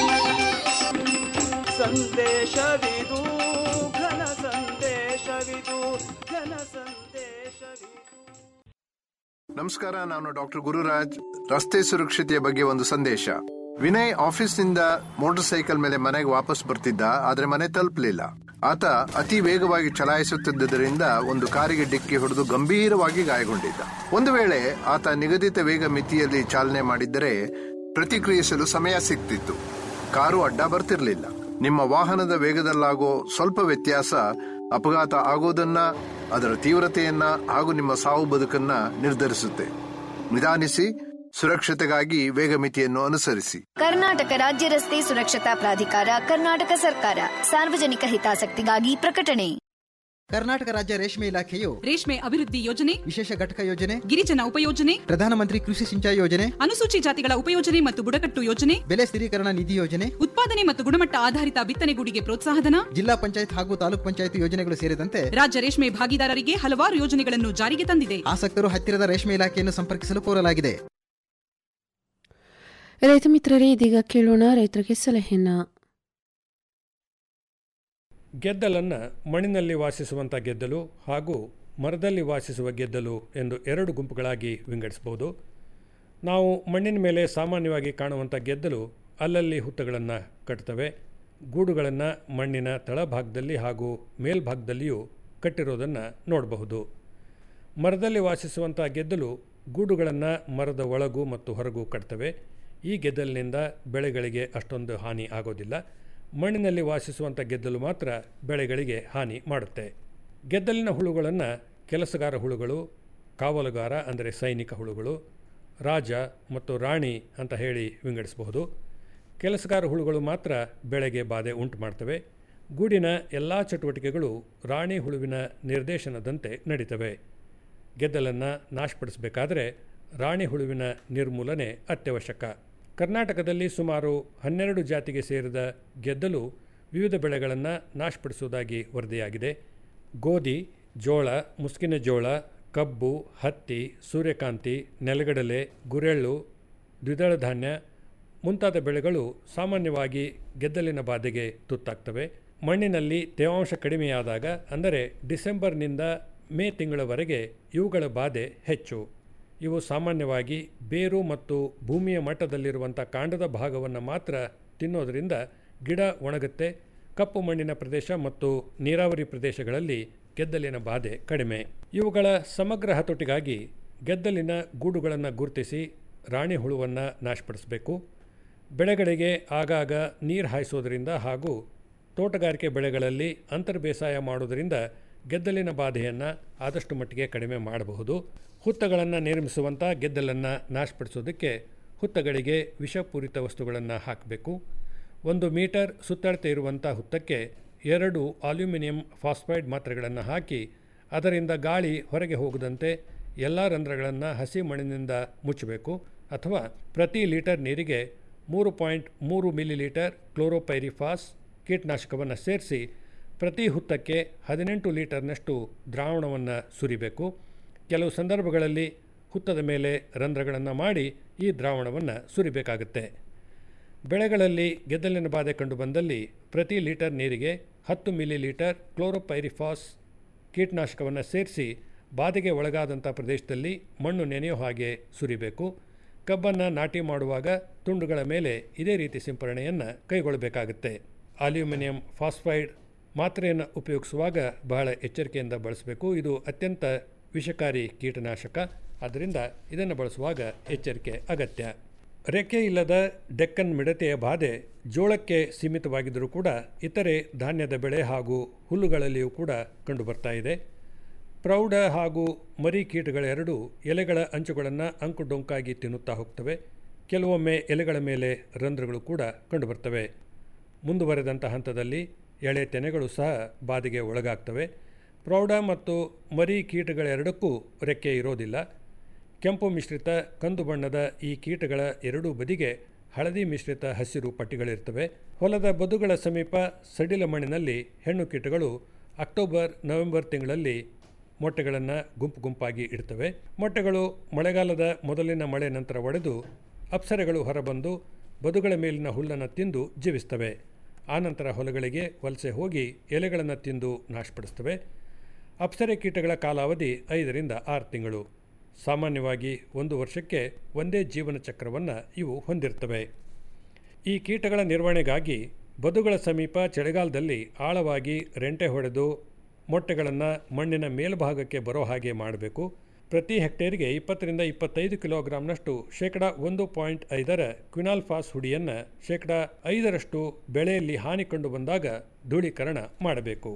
ಸಂದೇಶವಿದು ಘನ ಸಂದೇಶವಿದು ಘನ ಸಂದೇಶವಿದು ನಮಸ್ಕಾರ ನಾನು ಡಾಕ್ಟರ್ ಗುರುರಾಜ್ ರಸ್ತೆ ಸುರಕ್ಷತೆಯ ಬಗ್ಗೆ ಒಂದು ಸಂದೇಶ ವಿನಯ್ ಆಫೀಸ್ನಿಂದ ಮೋಟಾರ್ ಸೈಕಲ್ ಮೇಲೆ ಮನೆಗೆ ವಾಪಸ್ ಬರ್ತಿದ್ದ ಆದ್ರೆ ಮನೆ ತಲುಪಲಿಲ್ಲ ಆತ ಅತಿ ವೇಗವಾಗಿ ಚಲಾಯಿಸುತ್ತಿದ್ದರಿಂದ ಒಂದು ಕಾರಿಗೆ ಡಿಕ್ಕಿ ಹೊಡೆದು ಗಂಭೀರವಾಗಿ ಗಾಯಗೊಂಡಿದ್ದ ಒಂದು ವೇಳೆ ಆತ ನಿಗದಿತ ವೇಗ ಮಿತಿಯಲ್ಲಿ ಚಾಲನೆ ಮಾಡಿದ್ದರೆ ಪ್ರತಿಕ್ರಿಯಿಸಲು ಸಮಯ ಸಿಗ್ತಿತ್ತು ಕಾರು ಅಡ್ಡ ಬರ್ತಿರ್ಲಿಲ್ಲ ನಿಮ್ಮ ವಾಹನದ ವೇಗದಲ್ಲಾಗೋ ಸ್ವಲ್ಪ ವ್ಯತ್ಯಾಸ ಅಪಘಾತ ಆಗೋದನ್ನ ಅದರ ತೀವ್ರತೆಯನ್ನ ಹಾಗೂ ನಿಮ್ಮ ಸಾವು ಬದುಕನ್ನ ನಿರ್ಧರಿಸುತ್ತೆ ನಿಧಾನಿಸಿ ಸುರಕ್ಷತೆಗಾಗಿ ವೇಗ ಮಿತಿಯನ್ನು ಅನುಸರಿಸಿ ಕರ್ನಾಟಕ ರಾಜ್ಯ ರಸ್ತೆ ಸುರಕ್ಷತಾ ಪ್ರಾಧಿಕಾರ ಕರ್ನಾಟಕ ಸರ್ಕಾರ ಸಾರ್ವಜನಿಕ ಹಿತಾಸಕ್ತಿಗಾಗಿ ಪ್ರಕಟಣೆ ಕರ್ನಾಟಕ ರಾಜ್ಯ ರೇಷ್ಮೆ ಇಲಾಖೆಯು ರೇಷ್ಮೆ ಅಭಿವೃದ್ಧಿ ಯೋಜನೆ ವಿಶೇಷ ಘಟಕ ಯೋಜನೆ ಗಿರಿಜನ ಉಪಯೋಜನೆ ಪ್ರಧಾನಮಂತ್ರಿ ಕೃಷಿ ಸಿಂಚಾಯಿ ಯೋಜನೆ ಅನುಸೂಚಿ ಜಾತಿಗಳ ಉಪಯೋಜನೆ ಮತ್ತು ಬುಡಕಟ್ಟು ಯೋಜನೆ ಬೆಲೆ ಸ್ಥಿರೀಕರಣ ನಿಧಿ ಯೋಜನೆ ಉತ್ಪಾದನೆ ಮತ್ತು ಗುಣಮಟ್ಟ ಆಧಾರಿತ ಬಿತ್ತನೆಗೂಡಿಗೆ ಪ್ರೋತ್ಸಾಹಧನ ಜಿಲ್ಲಾ ಪಂಚಾಯತ್ ಹಾಗೂ ತಾಲೂಕ್ ಪಂಚಾಯತ್ ಯೋಜನೆಗಳು ಸೇರಿದಂತೆ ರಾಜ್ಯ ರೇಷ್ಮೆ ಭಾಗಿದಾರರಿಗೆ ಹಲವಾರು ಯೋಜನೆಗಳನ್ನು ಜಾರಿಗೆ ತಂದಿದೆ ಆಸಕ್ತರು ಹತ್ತಿರದ ರೇಷ್ಮೆ ಇಲಾಖೆಯನ್ನು ಸಂಪರ್ಕಿಸಲು ಕೋರಲಾಗಿದೆ ರೈತ ಮಿತ್ರರೇ ಇದೀಗ ಕೇಳೋಣ ರೈತರಿಗೆ ಸಲಹೆಯನ್ನ ಗೆದ್ದಲನ್ನು ಮಣ್ಣಿನಲ್ಲಿ ವಾಸಿಸುವಂಥ ಗೆದ್ದಲು ಹಾಗೂ ಮರದಲ್ಲಿ ವಾಸಿಸುವ ಗೆದ್ದಲು ಎಂದು ಎರಡು ಗುಂಪುಗಳಾಗಿ ವಿಂಗಡಿಸಬಹುದು ನಾವು ಮಣ್ಣಿನ ಮೇಲೆ ಸಾಮಾನ್ಯವಾಗಿ ಕಾಣುವಂಥ ಗೆದ್ದಲು ಅಲ್ಲಲ್ಲಿ ಹುತ್ತಗಳನ್ನು ಕಟ್ತವೆ ಗೂಡುಗಳನ್ನು ಮಣ್ಣಿನ ತಳಭಾಗದಲ್ಲಿ ಹಾಗೂ ಮೇಲ್ಭಾಗದಲ್ಲಿಯೂ ಕಟ್ಟಿರೋದನ್ನು ನೋಡಬಹುದು ಮರದಲ್ಲಿ ವಾಸಿಸುವಂಥ ಗೆದ್ದಲು ಗೂಡುಗಳನ್ನು ಮರದ ಒಳಗೂ ಮತ್ತು ಹೊರಗೂ ಕಟ್ತವೆ ಈ ಗೆದ್ದಲಿನಿಂದ ಬೆಳೆಗಳಿಗೆ ಅಷ್ಟೊಂದು ಹಾನಿ ಆಗೋದಿಲ್ಲ ಮಣ್ಣಿನಲ್ಲಿ ವಾಸಿಸುವಂಥ ಗೆದ್ದಲು ಮಾತ್ರ ಬೆಳೆಗಳಿಗೆ ಹಾನಿ ಮಾಡುತ್ತೆ ಗೆದ್ದಲಿನ ಹುಳುಗಳನ್ನು ಕೆಲಸಗಾರ ಹುಳುಗಳು ಕಾವಲುಗಾರ ಅಂದರೆ ಸೈನಿಕ ಹುಳುಗಳು ರಾಜ ಮತ್ತು ರಾಣಿ ಅಂತ ಹೇಳಿ ವಿಂಗಡಿಸಬಹುದು ಕೆಲಸಗಾರ ಹುಳುಗಳು ಮಾತ್ರ ಬೆಳೆಗೆ ಬಾಧೆ ಉಂಟು ಮಾಡ್ತವೆ ಗೂಡಿನ ಎಲ್ಲ ಚಟುವಟಿಕೆಗಳು ರಾಣಿ ಹುಳುವಿನ ನಿರ್ದೇಶನದಂತೆ ನಡೀತವೆ ಗೆದ್ದಲನ್ನು ನಾಶಪಡಿಸಬೇಕಾದರೆ ರಾಣಿ ಹುಳುವಿನ ನಿರ್ಮೂಲನೆ ಅತ್ಯವಶ್ಯಕ ಕರ್ನಾಟಕದಲ್ಲಿ ಸುಮಾರು ಹನ್ನೆರಡು ಜಾತಿಗೆ ಸೇರಿದ ಗೆದ್ದಲು ವಿವಿಧ ಬೆಳೆಗಳನ್ನು ನಾಶಪಡಿಸುವುದಾಗಿ ವರದಿಯಾಗಿದೆ ಗೋಧಿ ಜೋಳ ಮುಸ್ಕಿನ ಜೋಳ ಕಬ್ಬು ಹತ್ತಿ ಸೂರ್ಯಕಾಂತಿ ನೆಲಗಡಲೆ ಗುರೆಳ್ಳು ದ್ವಿದಳ ಧಾನ್ಯ ಮುಂತಾದ ಬೆಳೆಗಳು ಸಾಮಾನ್ಯವಾಗಿ ಗೆದ್ದಲಿನ ಬಾಧೆಗೆ ತುತ್ತಾಗ್ತವೆ ಮಣ್ಣಿನಲ್ಲಿ ತೇವಾಂಶ ಕಡಿಮೆಯಾದಾಗ ಅಂದರೆ ಡಿಸೆಂಬರ್ನಿಂದ ಮೇ ತಿಂಗಳವರೆಗೆ ಇವುಗಳ ಬಾಧೆ ಹೆಚ್ಚು ಇವು ಸಾಮಾನ್ಯವಾಗಿ ಬೇರು ಮತ್ತು ಭೂಮಿಯ ಮಟ್ಟದಲ್ಲಿರುವಂಥ ಕಾಂಡದ ಭಾಗವನ್ನು ಮಾತ್ರ ತಿನ್ನೋದರಿಂದ ಗಿಡ ಒಣಗುತ್ತೆ ಕಪ್ಪು ಮಣ್ಣಿನ ಪ್ರದೇಶ ಮತ್ತು ನೀರಾವರಿ ಪ್ರದೇಶಗಳಲ್ಲಿ ಗೆದ್ದಲಿನ ಬಾಧೆ ಕಡಿಮೆ ಇವುಗಳ ಸಮಗ್ರ ಹತೋಟಿಗಾಗಿ ಗೆದ್ದಲಿನ ಗೂಡುಗಳನ್ನು ಗುರುತಿಸಿ ರಾಣಿ ಹುಳುವನ್ನು ನಾಶಪಡಿಸಬೇಕು ಬೆಳೆಗಳಿಗೆ ಆಗಾಗ ನೀರು ಹಾಯಿಸೋದರಿಂದ ಹಾಗೂ ತೋಟಗಾರಿಕೆ ಬೆಳೆಗಳಲ್ಲಿ ಅಂತರ್ ಬೇಸಾಯ ಮಾಡೋದರಿಂದ ಗೆದ್ದಲಿನ ಬಾಧೆಯನ್ನು ಆದಷ್ಟು ಮಟ್ಟಿಗೆ ಕಡಿಮೆ ಮಾಡಬಹುದು ಹುತ್ತಗಳನ್ನು ನಿರ್ಮಿಸುವಂಥ ಗೆದ್ದಲನ್ನು ನಾಶಪಡಿಸೋದಕ್ಕೆ ಹುತ್ತಗಳಿಗೆ ವಿಷಪೂರಿತ ವಸ್ತುಗಳನ್ನು ಹಾಕಬೇಕು ಒಂದು ಮೀಟರ್ ಸುತ್ತಳತೆ ಇರುವಂಥ ಹುತ್ತಕ್ಕೆ ಎರಡು ಅಲ್ಯೂಮಿನಿಯಂ ಫಾಸ್ಫೈಡ್ ಮಾತ್ರೆಗಳನ್ನು ಹಾಕಿ ಅದರಿಂದ ಗಾಳಿ ಹೊರಗೆ ಹೋಗದಂತೆ ಎಲ್ಲ ರಂಧ್ರಗಳನ್ನು ಹಸಿ ಮಣ್ಣಿನಿಂದ ಮುಚ್ಚಬೇಕು ಅಥವಾ ಪ್ರತಿ ಲೀಟರ್ ನೀರಿಗೆ ಮೂರು ಪಾಯಿಂಟ್ ಮೂರು ಮಿಲಿ ಲೀಟರ್ ಕ್ಲೋರೋಪೈರಿಫಾಸ್ ಕೀಟನಾಶಕವನ್ನು ಸೇರಿಸಿ ಪ್ರತಿ ಹುತ್ತಕ್ಕೆ ಹದಿನೆಂಟು ಲೀಟರ್ನಷ್ಟು ದ್ರಾವಣವನ್ನು ಸುರಿಬೇಕು ಕೆಲವು ಸಂದರ್ಭಗಳಲ್ಲಿ ಹುತ್ತದ ಮೇಲೆ ರಂಧ್ರಗಳನ್ನು ಮಾಡಿ ಈ ದ್ರಾವಣವನ್ನು ಸುರಿಬೇಕಾಗುತ್ತೆ ಬೆಳೆಗಳಲ್ಲಿ ಗೆದ್ದಲಿನ ಬಾಧೆ ಕಂಡುಬಂದಲ್ಲಿ ಪ್ರತಿ ಲೀಟರ್ ನೀರಿಗೆ ಹತ್ತು ಮಿಲಿ ಲೀಟರ್ ಕ್ಲೋರೋಪೈರಿಫಾಸ್ ಕೀಟನಾಶಕವನ್ನು ಸೇರಿಸಿ ಬಾಧೆಗೆ ಒಳಗಾದಂಥ ಪ್ರದೇಶದಲ್ಲಿ ಮಣ್ಣು ನೆನೆಯೋ ಹಾಗೆ ಸುರಿಬೇಕು ಕಬ್ಬನ್ನು ನಾಟಿ ಮಾಡುವಾಗ ತುಂಡುಗಳ ಮೇಲೆ ಇದೇ ರೀತಿ ಸಿಂಪರಣೆಯನ್ನು ಕೈಗೊಳ್ಳಬೇಕಾಗುತ್ತೆ ಅಲ್ಯೂಮಿನಿಯಂ ಫಾಸ್ಫೈಡ್ ಮಾತ್ರೆಯನ್ನು ಉಪಯೋಗಿಸುವಾಗ ಬಹಳ ಎಚ್ಚರಿಕೆಯಿಂದ ಬಳಸಬೇಕು ಇದು ಅತ್ಯಂತ ವಿಷಕಾರಿ ಕೀಟನಾಶಕ ಆದ್ದರಿಂದ ಇದನ್ನು ಬಳಸುವಾಗ ಎಚ್ಚರಿಕೆ ಅಗತ್ಯ ರೆಕ್ಕೆ ಇಲ್ಲದ ಡೆಕ್ಕನ್ ಮಿಡತೆಯ ಬಾಧೆ ಜೋಳಕ್ಕೆ ಸೀಮಿತವಾಗಿದ್ದರೂ ಕೂಡ ಇತರೆ ಧಾನ್ಯದ ಬೆಳೆ ಹಾಗೂ ಹುಲ್ಲುಗಳಲ್ಲಿಯೂ ಕೂಡ ಕಂಡುಬರ್ತಾ ಇದೆ ಪ್ರೌಢ ಹಾಗೂ ಮರಿ ಕೀಟಗಳೆರಡೂ ಎಲೆಗಳ ಅಂಚುಗಳನ್ನು ಅಂಕುಡೊಂಕಾಗಿ ತಿನ್ನುತ್ತಾ ಹೋಗ್ತವೆ ಕೆಲವೊಮ್ಮೆ ಎಲೆಗಳ ಮೇಲೆ ರಂಧ್ರಗಳು ಕೂಡ ಕಂಡುಬರ್ತವೆ ಮುಂದುವರೆದಂಥ ಹಂತದಲ್ಲಿ ಎಳೆ ತೆನೆಗಳು ಸಹ ಬಾಧೆಗೆ ಒಳಗಾಗ್ತವೆ ಪ್ರೌಢ ಮತ್ತು ಮರಿ ಕೀಟಗಳೆರಡಕ್ಕೂ ರೆಕ್ಕೆ ಇರೋದಿಲ್ಲ ಕೆಂಪು ಮಿಶ್ರಿತ ಕಂದು ಬಣ್ಣದ ಈ ಕೀಟಗಳ ಎರಡೂ ಬದಿಗೆ ಹಳದಿ ಮಿಶ್ರಿತ ಹಸಿರು ಪಟ್ಟಿಗಳಿರ್ತವೆ ಹೊಲದ ಬದುಗಳ ಸಮೀಪ ಸಡಿಲ ಮಣ್ಣಿನಲ್ಲಿ ಹೆಣ್ಣು ಕೀಟಗಳು ಅಕ್ಟೋಬರ್ ನವೆಂಬರ್ ತಿಂಗಳಲ್ಲಿ ಮೊಟ್ಟೆಗಳನ್ನು ಗುಂಪು ಗುಂಪಾಗಿ ಇಡ್ತವೆ ಮೊಟ್ಟೆಗಳು ಮಳೆಗಾಲದ ಮೊದಲಿನ ಮಳೆ ನಂತರ ಒಡೆದು ಅಪ್ಸರೆಗಳು ಹೊರಬಂದು ಬದುಗಳ ಮೇಲಿನ ಹುಲ್ಲನ್ನು ತಿಂದು ಜೀವಿಸ್ತವೆ ಆನಂತರ ಹೊಲಗಳಿಗೆ ವಲಸೆ ಹೋಗಿ ಎಲೆಗಳನ್ನು ತಿಂದು ನಾಶಪಡಿಸ್ತವೆ ಅಪ್ಸರೆ ಕೀಟಗಳ ಕಾಲಾವಧಿ ಐದರಿಂದ ಆರು ತಿಂಗಳು ಸಾಮಾನ್ಯವಾಗಿ ಒಂದು ವರ್ಷಕ್ಕೆ ಒಂದೇ ಜೀವನ ಚಕ್ರವನ್ನು ಇವು ಹೊಂದಿರ್ತವೆ ಈ ಕೀಟಗಳ ನಿರ್ವಹಣೆಗಾಗಿ ಬದುಗಳ ಸಮೀಪ ಚಳಿಗಾಲದಲ್ಲಿ ಆಳವಾಗಿ ರೆಂಟೆ ಹೊಡೆದು ಮೊಟ್ಟೆಗಳನ್ನು ಮಣ್ಣಿನ ಮೇಲ್ಭಾಗಕ್ಕೆ ಬರೋ ಹಾಗೆ ಮಾಡಬೇಕು ಪ್ರತಿ ಹೆಕ್ಟೇರ್ಗೆ ಇಪ್ಪತ್ತರಿಂದ ಇಪ್ಪತ್ತೈದು ಕಿಲೋಗ್ರಾಂನಷ್ಟು ಶೇಕಡ ಒಂದು ಪಾಯಿಂಟ್ ಐದರ ಕ್ವಿನಾಲ್ಫಾಸ್ ಹುಡಿಯನ್ನು ಶೇಕಡ ಐದರಷ್ಟು ಬೆಳೆಯಲ್ಲಿ ಹಾನಿ ಕಂಡು ಬಂದಾಗ ಧೂಳೀಕರಣ ಮಾಡಬೇಕು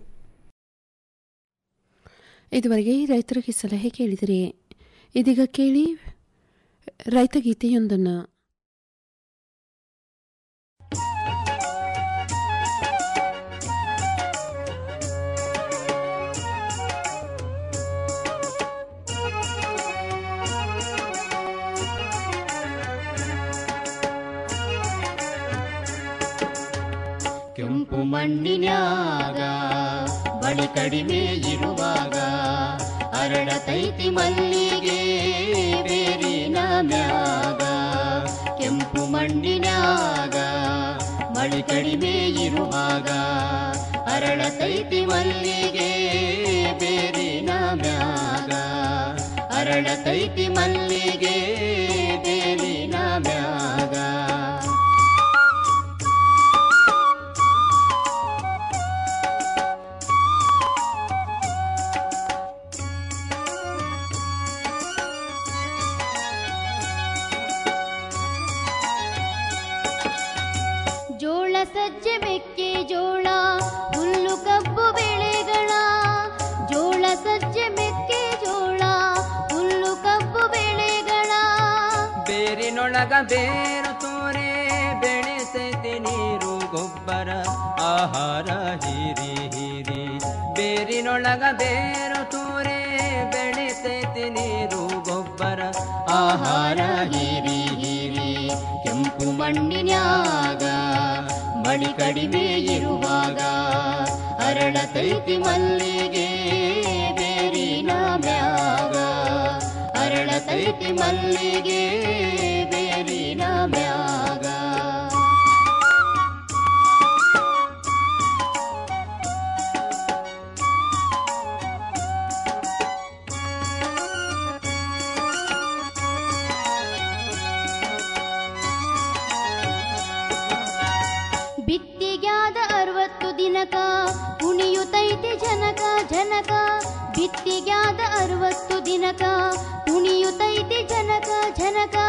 ಇದುವರೆಗೆ ರೈತರಿಗೆ ಸಲಹೆ ಕೇಳಿದಿರಿ ಇದೀಗ ಕೇಳಿ ರೈತ ಗೀತೆಯೊಂದನ್ನು ಕೆಂಪು ಮಣ್ಣಿನ್ಯಾಗ ಬಳಿ ಕಡಿಮೆ ಇರುವಾಗ ಅರಳತೈತಿ ಮಲ್ಲಿಗೆ ಬೇರಿನ ಮ್ಯಾಗ ಕೆಂಪು ಮಣ್ಣಿನ್ಯಾಗ ಮಳಿ ಕಡಿಮೆ ಇರುವಾಗ ಅರಳತೈತಿ ಮಲ್ಲಿಗೆ ಬೇರಿನ ಮ್ಯಾಗ ಅರಳತೈತಿ ಮಲ್ಲಿಗೆ ಬೇರಿನ ಮ್ಯಾಗ ಜೋಳ ಸಜ್ಜೆ ಮೆಕ್ಕೆ ಜೋಳ ಹುಲ್ಲು ಕಬ್ಬು ಬೆಳೆಗಳ ಜೋಳ ಸಜ್ಜೆ ಮೆಕ್ಕೆ ಜೋಳ ಹುಲ್ಲು ಕಬ್ಬು ಬೆಳೆಗಳ ಬೇರಿನೊಳಗ ಬೇರು ತೋರೆ ಬೆಳೆಸೈತಿ ನೀರು ಗೊಬ್ಬರ ಆಹಾರ ಹೀರಿ ಹೀರಿ ಬೇರಿನೊಳಗ ಬೇರು ತೂರಿ ಬೆಳಿತೈತಿ ನೀರು ಗೊಬ್ಬರ ಆಹಾರ ಹೀರಿ ಹೀರಿ ಕೆಂಪು ಮಣ್ಣಿನ್ಯಾಗ ಮಳಿ ಕಡಿಮೆ ಇರುವಾಗ ಅರಳತೈತಿ ಮಲ್ಲಿಗೆ ಬೇರಿನ ಮ್ಯಾಗ ಅರಳತೈತಿ ಮಲ್ಲಿಗೆ ಬೇರಿನ ಮ್ಯಾಗ ಬಿತ್ತಿಗ್ಯಾದ ಅರವತ್ತು ದಿನಕ ಕುಣಿಯುತ್ತೈತಿ ಜನಕ ಜನಕ ಬಿತ್ತಿಗ್ಯಾದ ಅರವತ್ತು ದಿನಕ ಕುಣಿಯುತ್ತೈತಿ ಜನಕ ಜನಕ